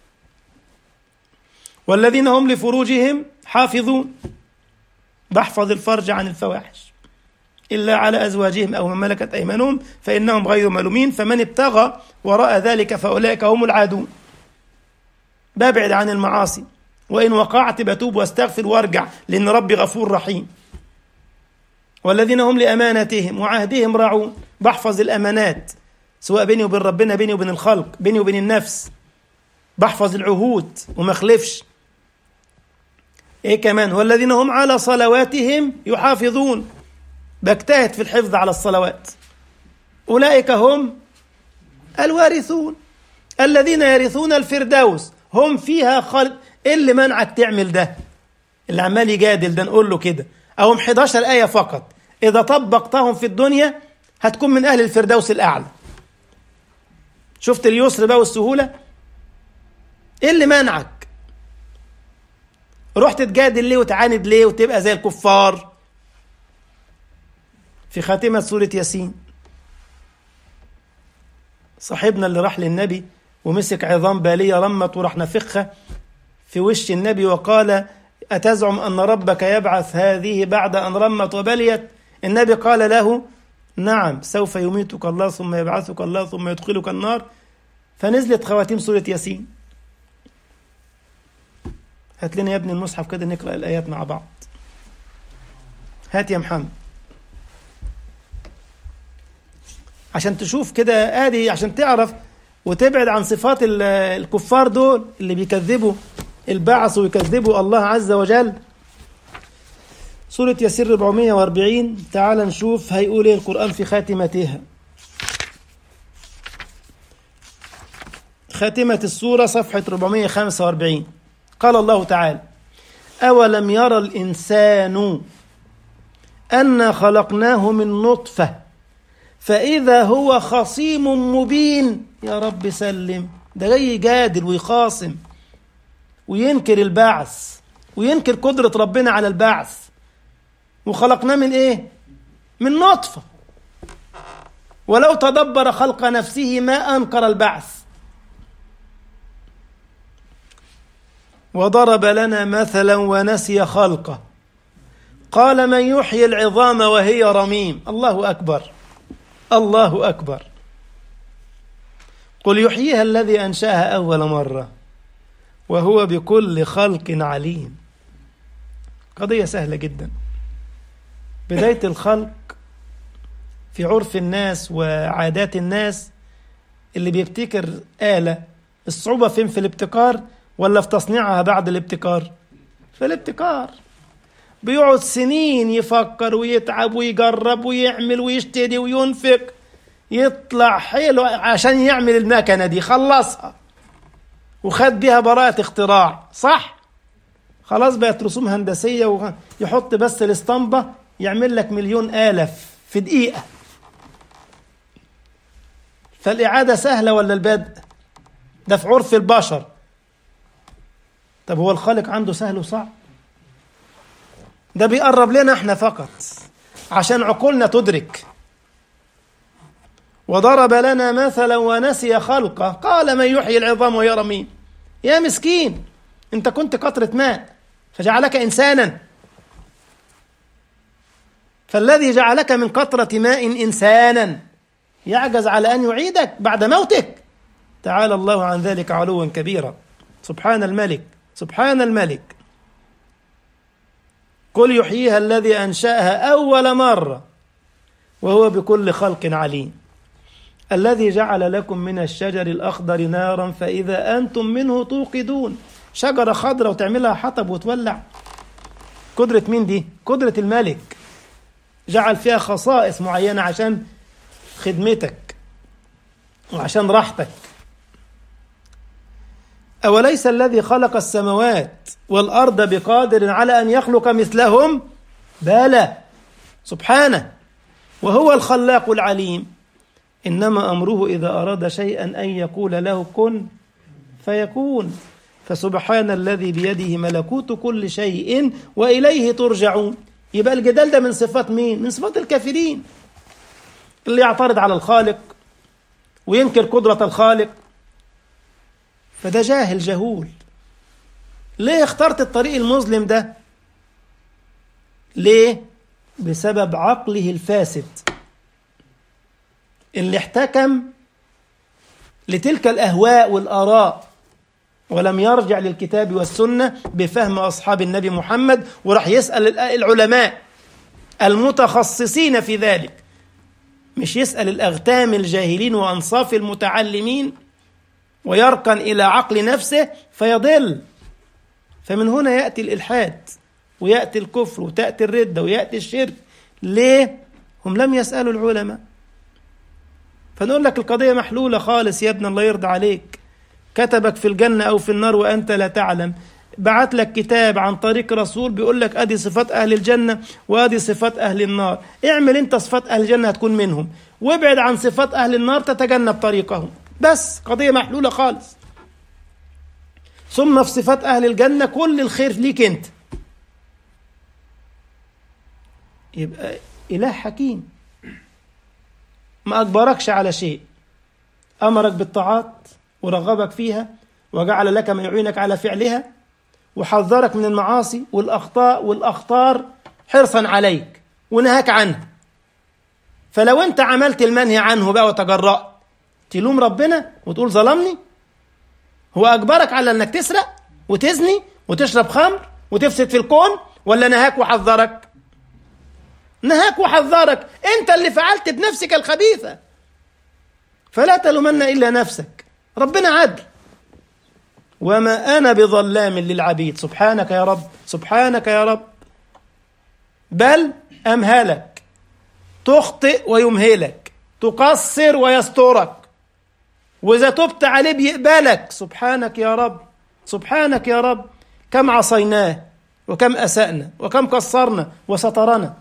والذين هم لفروجهم حافظون بحفظ الفرج عن الفواحش إلا على أزواجهم أو من ملكت أيمانهم فإنهم غير ملومين فمن ابتغى وراء ذلك فأولئك هم العادون ببعد عن المعاصي وإن وقعت بتوب واستغفر وارجع لأن ربي غفور رحيم والذين هم لأمانتهم وعهدهم راعون بحفظ الأمانات سواء بيني وبين ربنا بيني وبين الخلق بيني وبين النفس بحفظ العهود وما اخلفش ايه كمان والذين هم على صلواتهم يحافظون بجتهد في الحفظ على الصلوات أولئك هم الوارثون الذين يرثون الفردوس هم فيها خالد إيه اللي منعك تعمل ده اللي عمال يجادل ده نقول له كده أو 11 آية فقط إذا طبقتهم في الدنيا هتكون من أهل الفردوس الأعلى شفت اليسر بقى والسهولة إيه اللي منعك رحت تجادل ليه وتعاند ليه وتبقى زي الكفار في خاتمة سورة ياسين صاحبنا اللي راح للنبي ومسك عظام بالية رمت وراح نفخها في وش النبي وقال أتزعم أن ربك يبعث هذه بعد أن رمت وبليت النبي قال له نعم سوف يميتك الله ثم يبعثك الله ثم يدخلك النار فنزلت خواتيم سورة ياسين هات لنا يا ابني المصحف كده نقرأ الآيات مع بعض هات يا محمد عشان تشوف كده ادي عشان تعرف وتبعد عن صفات الكفار دول اللي بيكذبوا البعث ويكذبوا الله عز وجل سورة ياسين 440 تعال نشوف هيقول ايه القرآن في خاتمتها خاتمة السورة صفحة 445 قال الله تعالى أولم يرى الإنسان أنا خلقناه من نطفة فإذا هو خصيم مبين يا رب سلم ده جاي يجادل ويخاصم وينكر البعث وينكر قدرة ربنا على البعث وخلقناه من إيه؟ من نطفة ولو تدبر خلق نفسه ما أنكر البعث وضرب لنا مثلا ونسي خلقه قال من يحيي العظام وهي رميم الله أكبر الله أكبر قل يحييها الذي أنشأها أول مرة وهو بكل خلق عليم قضية سهلة جدا بداية الخلق في عرف الناس وعادات الناس اللي بيبتكر آلة الصعوبة فين في الابتكار ولا في تصنيعها بعد الابتكار في الابتكار بيقعد سنين يفكر ويتعب ويجرب ويعمل ويشتري وينفق يطلع حلو عشان يعمل المكنة دي خلصها وخد بيها براءة اختراع صح خلاص بقت رسوم هندسية ويحط بس الاسطمبة يعمل لك مليون آلف في دقيقة فالإعادة سهلة ولا البدء ده في عرف البشر طب هو الخالق عنده سهل وصعب ده بيقرب لنا احنا فقط عشان عقولنا تدرك وضرب لنا مثلا ونسي خلقه قال من يحيي العظام وهي رميم يا مسكين انت كنت قطرة ماء فجعلك انسانا فالذي جعلك من قطرة ماء انسانا يعجز على ان يعيدك بعد موتك تعالى الله عن ذلك علوا كبيرا سبحان الملك سبحان الملك قل يحييها الذي انشاها اول مره وهو بكل خلق عليم الذي جعل لكم من الشجر الأخضر نارا فإذا أنتم منه توقدون شجرة خضراء وتعملها حطب وتولع قدرة مين دي؟ قدرة الملك جعل فيها خصائص معينة عشان خدمتك وعشان راحتك أوليس الذي خلق السماوات والأرض بقادر على أن يخلق مثلهم؟ بلى سبحانه وهو الخلاق العليم إنما أمره إذا أراد شيئا أن يقول له كن فيكون فسبحان الذي بيده ملكوت كل شيء وإليه ترجعون يبقى الجدال ده من صفات مين؟ من صفات الكافرين اللي يعترض على الخالق وينكر قدرة الخالق فده جاهل جهول ليه اخترت الطريق المظلم ده؟ ليه؟ بسبب عقله الفاسد اللي احتكم لتلك الاهواء والاراء ولم يرجع للكتاب والسنه بفهم اصحاب النبي محمد وراح يسال العلماء المتخصصين في ذلك مش يسال الاغتام الجاهلين وانصاف المتعلمين ويركن الى عقل نفسه فيضل فمن هنا ياتي الالحاد وياتي الكفر وتاتي الرده وياتي الشرك ليه هم لم يسالوا العلماء فنقول لك القضية محلولة خالص يا ابن الله يرضى عليك كتبك في الجنة أو في النار وأنت لا تعلم بعت لك كتاب عن طريق رسول بيقول لك أدي صفات أهل الجنة وأدي صفات أهل النار اعمل أنت صفات أهل الجنة هتكون منهم وابعد عن صفات أهل النار تتجنب طريقهم بس قضية محلولة خالص ثم في صفات أهل الجنة كل الخير ليك أنت يبقى إله حكيم ما أجبركش على شيء أمرك بالطاعات ورغبك فيها وجعل لك ما يعينك على فعلها وحذرك من المعاصي والأخطاء والأخطار حرصا عليك ونهاك عنها فلو أنت عملت المنهي عنه بقى وتجرأت تلوم ربنا وتقول ظلمني هو أجبرك على أنك تسرق وتزني وتشرب خمر وتفسد في الكون ولا نهاك وحذرك نهاك وحذرك انت اللي فعلت بنفسك الخبيثة فلا تلومن إلا نفسك ربنا عدل وما أنا بظلام للعبيد سبحانك يا رب سبحانك يا رب بل أمهلك تخطئ ويمهلك تقصر ويسترك وإذا تبت عليه بيقبلك سبحانك يا رب سبحانك يا رب كم عصيناه وكم أسأنا وكم قصرنا وسترنا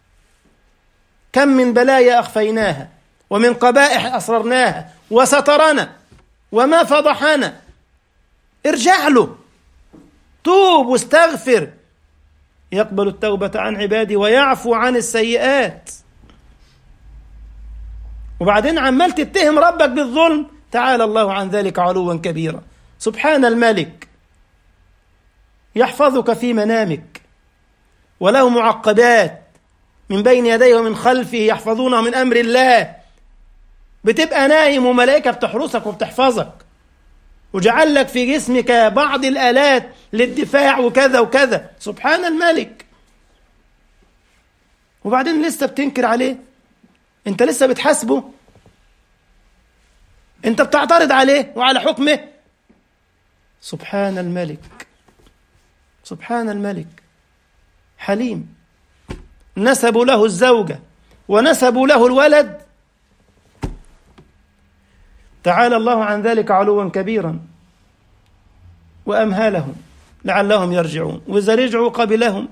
كم من بلايا أخفيناها ومن قبائح أسررناها وسترنا وما فضحنا ارجع له توب واستغفر يقبل التوبة عن عباده ويعفو عن السيئات وبعدين عمال تتهم ربك بالظلم تعالى الله عن ذلك علوا كبيرا سبحان الملك يحفظك في منامك وله معقبات من بين يديه ومن خلفه يحفظونه من امر الله بتبقى نايم وملائكه بتحرسك وبتحفظك وجعل لك في جسمك بعض الالات للدفاع وكذا وكذا سبحان الملك وبعدين لسه بتنكر عليه انت لسه بتحاسبه انت بتعترض عليه وعلى حكمه سبحان الملك سبحان الملك حليم نسبوا له الزوجة ونسبوا له الولد تعالى الله عن ذلك علوا كبيرا وأمهالهم لعلهم يرجعون وإذا رجعوا قبلهم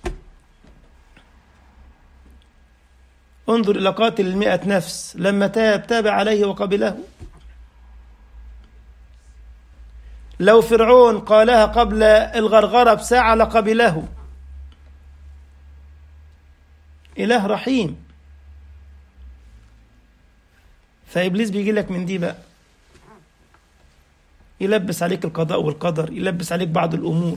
انظر إلى قاتل المئة نفس لما تاب تاب عليه وقبله لو فرعون قالها قبل الغرغرة بساعة لقبله إله رحيم فإبليس بيجي لك من دي بقى يلبس عليك القضاء والقدر يلبس عليك بعض الأمور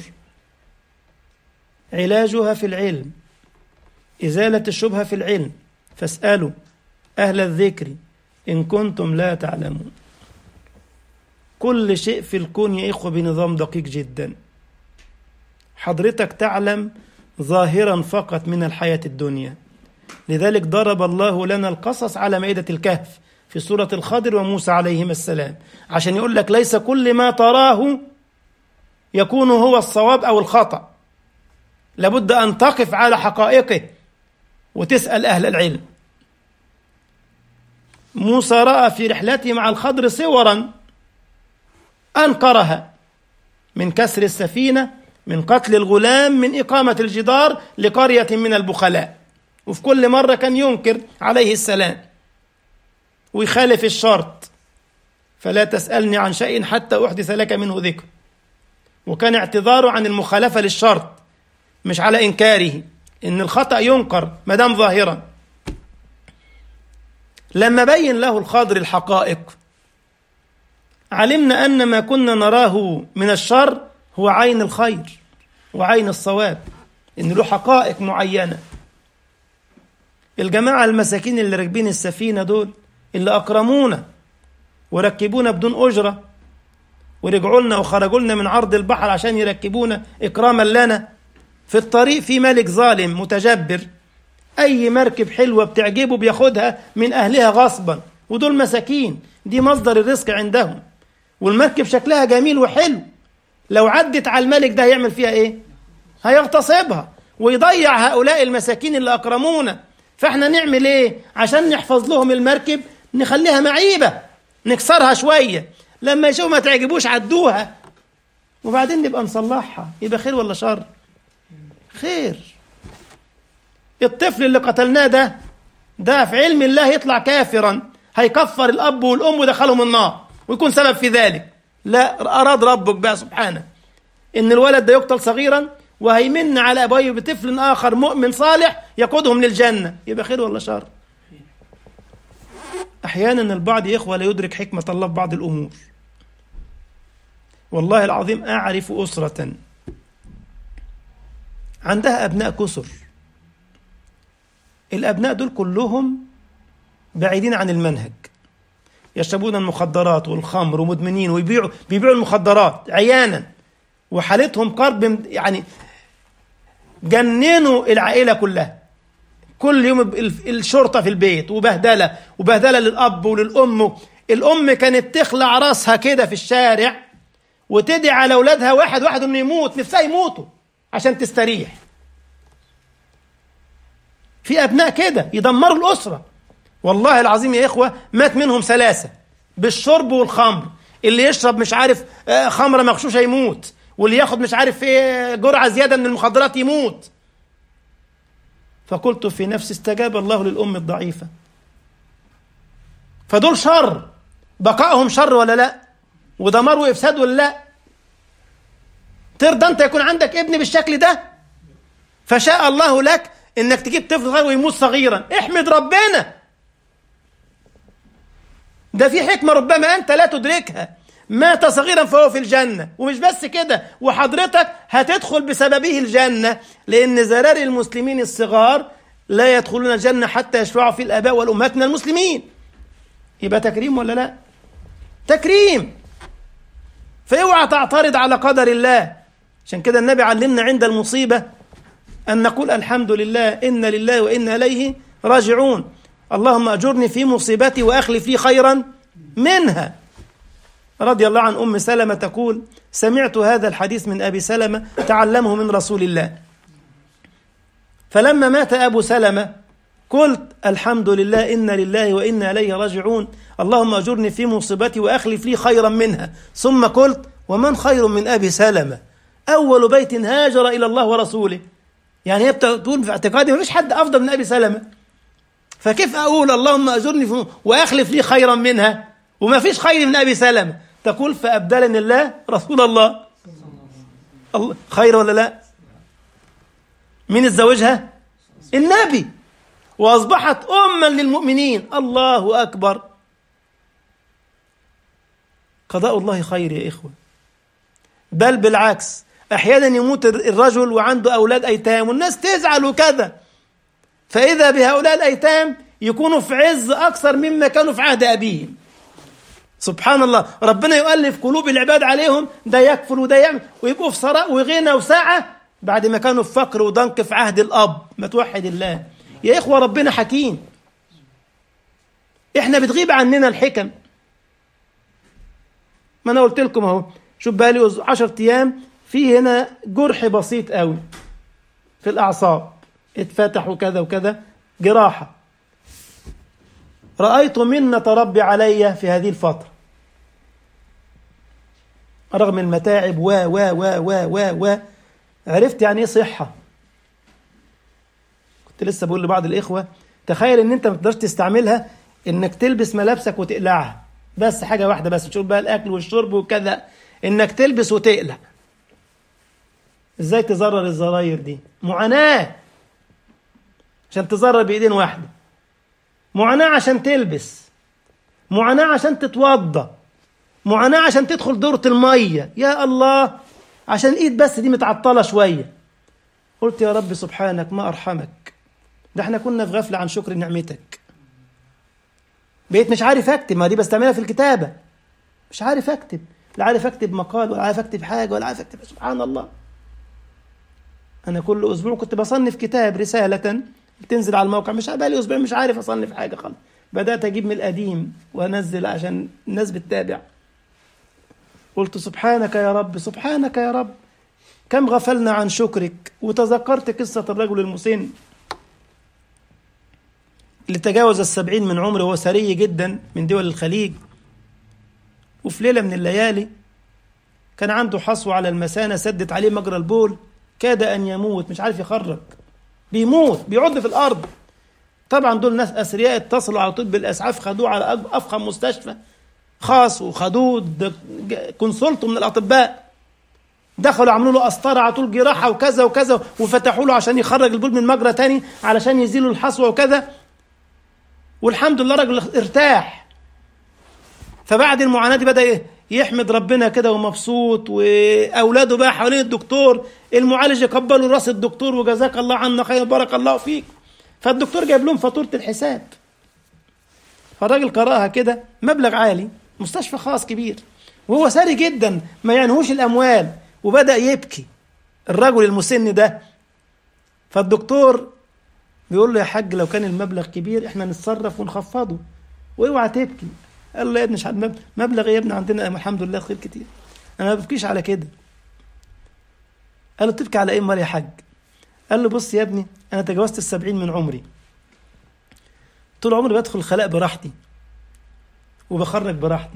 علاجها في العلم إزالة الشبهة في العلم فاسألوا أهل الذكر إن كنتم لا تعلمون كل شيء في الكون يا إخوة بنظام دقيق جدا حضرتك تعلم ظاهرا فقط من الحياة الدنيا لذلك ضرب الله لنا القصص على مائدة الكهف في سورة الخضر وموسى عليهما السلام عشان يقول لك ليس كل ما تراه يكون هو الصواب أو الخطأ لابد أن تقف على حقائقه وتسأل أهل العلم موسى رأى في رحلته مع الخضر صورا أنكرها من كسر السفينة من قتل الغلام من إقامة الجدار لقرية من البخلاء وفي كل مرة كان ينكر عليه السلام ويخالف الشرط فلا تسألني عن شيء حتى أحدث لك منه ذكر وكان اعتذاره عن المخالفة للشرط مش على إنكاره إن الخطأ ينكر ما دام ظاهرا لما بين له الخضر الحقائق علمنا أن ما كنا نراه من الشر هو عين الخير وعين الصواب إن له حقائق معينة الجماعة المساكين اللي راكبين السفينة دول اللي أكرمونا وركبونا بدون أجرة ورجعوا لنا وخرجوا لنا من عرض البحر عشان يركبونا إكراما لنا في الطريق في ملك ظالم متجبر أي مركب حلوة بتعجبه بياخدها من أهلها غصبا ودول مساكين دي مصدر الرزق عندهم والمركب شكلها جميل وحلو لو عدت على الملك ده هيعمل فيها ايه هيغتصبها ويضيع هؤلاء المساكين اللي أكرمونا فاحنا نعمل ايه عشان نحفظ لهم المركب نخليها معيبة نكسرها شوية لما يشوفوا ما تعجبوش عدوها وبعدين نبقى نصلحها يبقى خير ولا شر خير الطفل اللي قتلناه ده ده في علم الله يطلع كافرا هيكفر الأب والأم ودخلهم النار ويكون سبب في ذلك لا أراد ربك بقى سبحانه إن الولد ده يقتل صغيرا وهيمن على أبويه بطفل آخر مؤمن صالح يقودهم للجنة يبقى خير ولا شر أحيانا البعض يا إخوة لا يدرك حكمة الله في بعض الأمور والله العظيم أعرف أسرة عندها أبناء كسر الأبناء دول كلهم بعيدين عن المنهج يشربون المخدرات والخمر ومدمنين ويبيعوا بيبيعوا المخدرات عيانا وحالتهم قرب يعني جننوا العائلة كلها كل يوم الشرطة في البيت وبهدلة وبهدلة للأب وللأم الأم كانت تخلع راسها كده في الشارع وتدعي على أولادها واحد واحد إنه يموت نفسها يموتوا عشان تستريح في أبناء كده يدمروا الأسرة والله العظيم يا إخوة مات منهم ثلاثة بالشرب والخمر اللي يشرب مش عارف خمرة مغشوشة يموت واللي ياخد مش عارف ايه جرعة زيادة من المخدرات يموت فقلت في نفسي استجاب الله للأم الضعيفة فدول شر بقائهم شر ولا لا ودمار وإفساد ولا لا ترضى أنت يكون عندك ابن بالشكل ده فشاء الله لك إنك تجيب طفل صغير ويموت صغيرا احمد ربنا ده في حكمة ربما أنت لا تدركها مات صغيرا فهو في الجنة ومش بس كده وحضرتك هتدخل بسببه الجنة لأن زرار المسلمين الصغار لا يدخلون الجنة حتى يشفعوا في الآباء والأمهات من المسلمين يبقى تكريم ولا لا تكريم فاوعى تعترض على قدر الله عشان كده النبي علمنا عند المصيبة أن نقول الحمد لله إن لله وإنا إليه راجعون اللهم أجرني في مصيبتي وأخلف لي خيرا منها رضي الله عن أم سلمة تقول سمعت هذا الحديث من أبي سلمة تعلمه من رسول الله فلما مات أبو سلمة قلت الحمد لله إن لله وإنا إليه راجعون اللهم أجرني في مصيبتي وأخلف لي خيرا منها ثم قلت ومن خير من أبي سلمة أول بيت هاجر إلى الله ورسوله يعني هي بتقول في اعتقادي ما فيش حد أفضل من أبي سلمة فكيف أقول اللهم أجرني في وأخلف لي خيرا منها وما فيش خير من أبي سلمة تقول فأبدلني الله رسول الله الله خير ولا لا مين اتزوجها النبي وأصبحت أما للمؤمنين الله أكبر قضاء الله خير يا إخوة بل بالعكس أحيانا يموت الرجل وعنده أولاد أيتام والناس تزعل وكذا فإذا بهؤلاء الأيتام يكونوا في عز أكثر مما كانوا في عهد أبيهم سبحان الله ربنا يؤلف قلوب العباد عليهم ده يكفل وده يعمل ويبقوا في ثراء وغنى وسعة بعد ما كانوا في فقر وضنك في عهد الأب ما توحد الله يا إخوة ربنا حكيم إحنا بتغيب عننا الحكم ما أنا قلت لكم أهو شوف بقى لي 10 أيام في هنا جرح بسيط قوي في الأعصاب اتفتح وكذا وكذا جراحة رأيت منة ربي علي في هذه الفترة رغم المتاعب و و و و و و عرفت يعني ايه صحة كنت لسه بقول لبعض الإخوة تخيل إن أنت ما تقدرش تستعملها إنك تلبس ملابسك وتقلعها بس حاجة واحدة بس تشوف بقى الأكل والشرب وكذا إنك تلبس وتقلع إزاي تزرر الزراير دي معاناة عشان تزرر بإيدين واحدة معاناة عشان تلبس معاناة عشان تتوضى معاناة عشان تدخل دورة المية يا الله عشان الايد بس دي متعطلة شوية قلت يا رب سبحانك ما أرحمك ده احنا كنا في غفلة عن شكر نعمتك بقيت مش عارف اكتب ما دي بستعملها في الكتابة مش عارف اكتب لا عارف اكتب مقال ولا عارف اكتب حاجة ولا عارف اكتب سبحان الله انا كل اسبوع كنت بصنف كتاب رسالة بتنزل على الموقع مش بقى لي اسبوع مش عارف اصنف حاجة خالص بدأت اجيب من القديم وانزل عشان الناس بتتابع قلت سبحانك يا رب سبحانك يا رب كم غفلنا عن شكرك وتذكرت قصة الرجل المسن اللي تجاوز السبعين من عمره وهو ثري جدا من دول الخليج وفي ليلة من الليالي كان عنده حصوة على المثانة سدت عليه مجرى البول كاد أن يموت مش عارف يخرج بيموت بيعض في الأرض طبعا دول ناس أثرياء اتصلوا على طب الأسعاف خدوه على أفخم مستشفى خاص وخدوه كونسلته من الأطباء دخلوا عملوا له قسطرة على طول جراحة وكذا وكذا وفتحوا له عشان يخرج البول من مجرى تاني علشان يزيلوا الحصوة وكذا والحمد لله راجل ارتاح فبعد المعاناة دي بدأ يحمد ربنا كده ومبسوط واولاده بقى حوالين الدكتور المعالج يقبلوا راس الدكتور وجزاك الله عنا خير بارك الله فيك فالدكتور جايب لهم فاتوره الحساب فالراجل قراها كده مبلغ عالي مستشفى خاص كبير وهو ثري جدا ما يعنيهوش الاموال وبدا يبكي الرجل المسن ده فالدكتور بيقول له يا حاج لو كان المبلغ كبير احنا نتصرف ونخفضه واوعى تبكي قال له يا ابني مش مبلغ يا ابني عندنا الحمد لله خير كتير انا ما ببكيش على كده قال له تبكي على ايه امال يا حاج قال له بص يا ابني انا تجاوزت السبعين من عمري طول عمري بدخل الخلاء براحتي وبخرج براحتي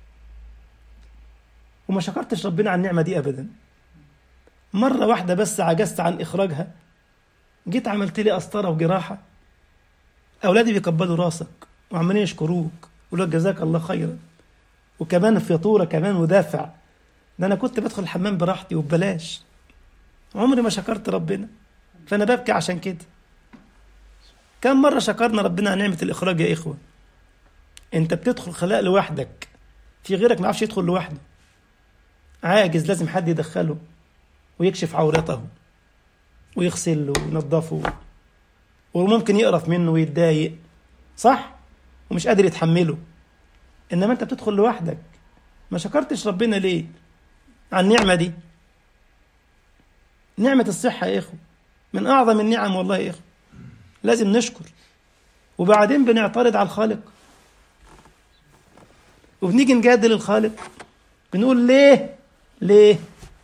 وما شكرتش ربنا على النعمة دي أبدا مرة واحدة بس عجزت عن إخراجها جيت عملت لي قسطرة وجراحة أولادي بيقبلوا راسك وعمالين يشكروك يقولوا جزاك الله خيرا وكمان فاتورة كمان ودافع ده أنا كنت بدخل الحمام براحتي وببلاش عمري ما شكرت ربنا فأنا ببكي عشان كده كم مرة شكرنا ربنا على نعمة الإخراج يا إخوة أنت بتدخل خلاء لوحدك في غيرك ما يعرفش يدخل لوحده عاجز لازم حد يدخله ويكشف عورته ويغسله وينظفه وممكن يقرف منه ويتضايق صح ومش قادر يتحمله انما انت بتدخل لوحدك ما شكرتش ربنا ليه على النعمه دي نعمه الصحه يا اخو من اعظم النعم والله يا اخو لازم نشكر وبعدين بنعترض على الخالق وبنيجي نجادل الخالق بنقول ليه ليه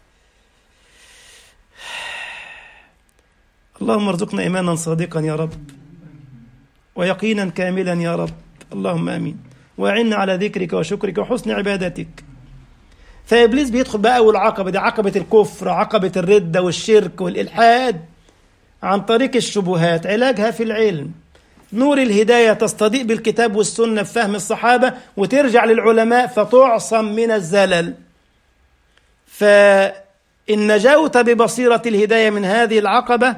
اللهم ارزقنا ايمانا صادقا يا رب ويقينا كاملا يا رب اللهم امين واعنا على ذكرك وشكرك وحسن عبادتك فابليس بيدخل بقى اول عقبه دي عقبه الكفر عقبه الرده والشرك والالحاد عن طريق الشبهات علاجها في العلم نور الهدايه تستضيء بالكتاب والسنه بفهم الصحابه وترجع للعلماء فتعصم من الزلل فان نجوت ببصيره الهدايه من هذه العقبه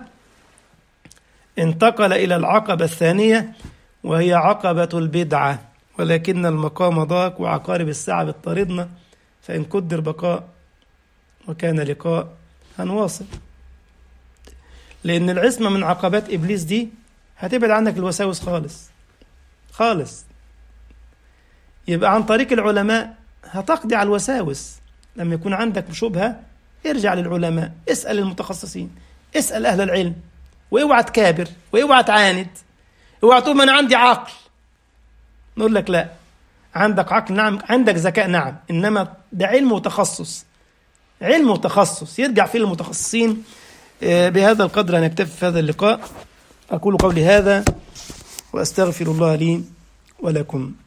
انتقل الى العقبه الثانيه وهي عقبه البدعه ولكن المقام ضاق وعقارب الساعه بتطاردنا فإن قدر بقاء وكان لقاء هنواصل لأن العصمة من عقبات إبليس دي هتبعد عنك الوساوس خالص خالص يبقى عن طريق العلماء هتقضي على الوساوس لما يكون عندك شبهة ارجع للعلماء اسأل المتخصصين اسأل أهل العلم واوعى تكابر واوعى تعاند اوعى تقول ما انا عندي عقل نقول لك لا عندك عقل نعم عندك ذكاء نعم انما ده علم وتخصص علم وتخصص يرجع فيه المتخصصين بهذا القدر هنكتفي في هذا اللقاء أقول قولي هذا وأستغفر الله لي ولكم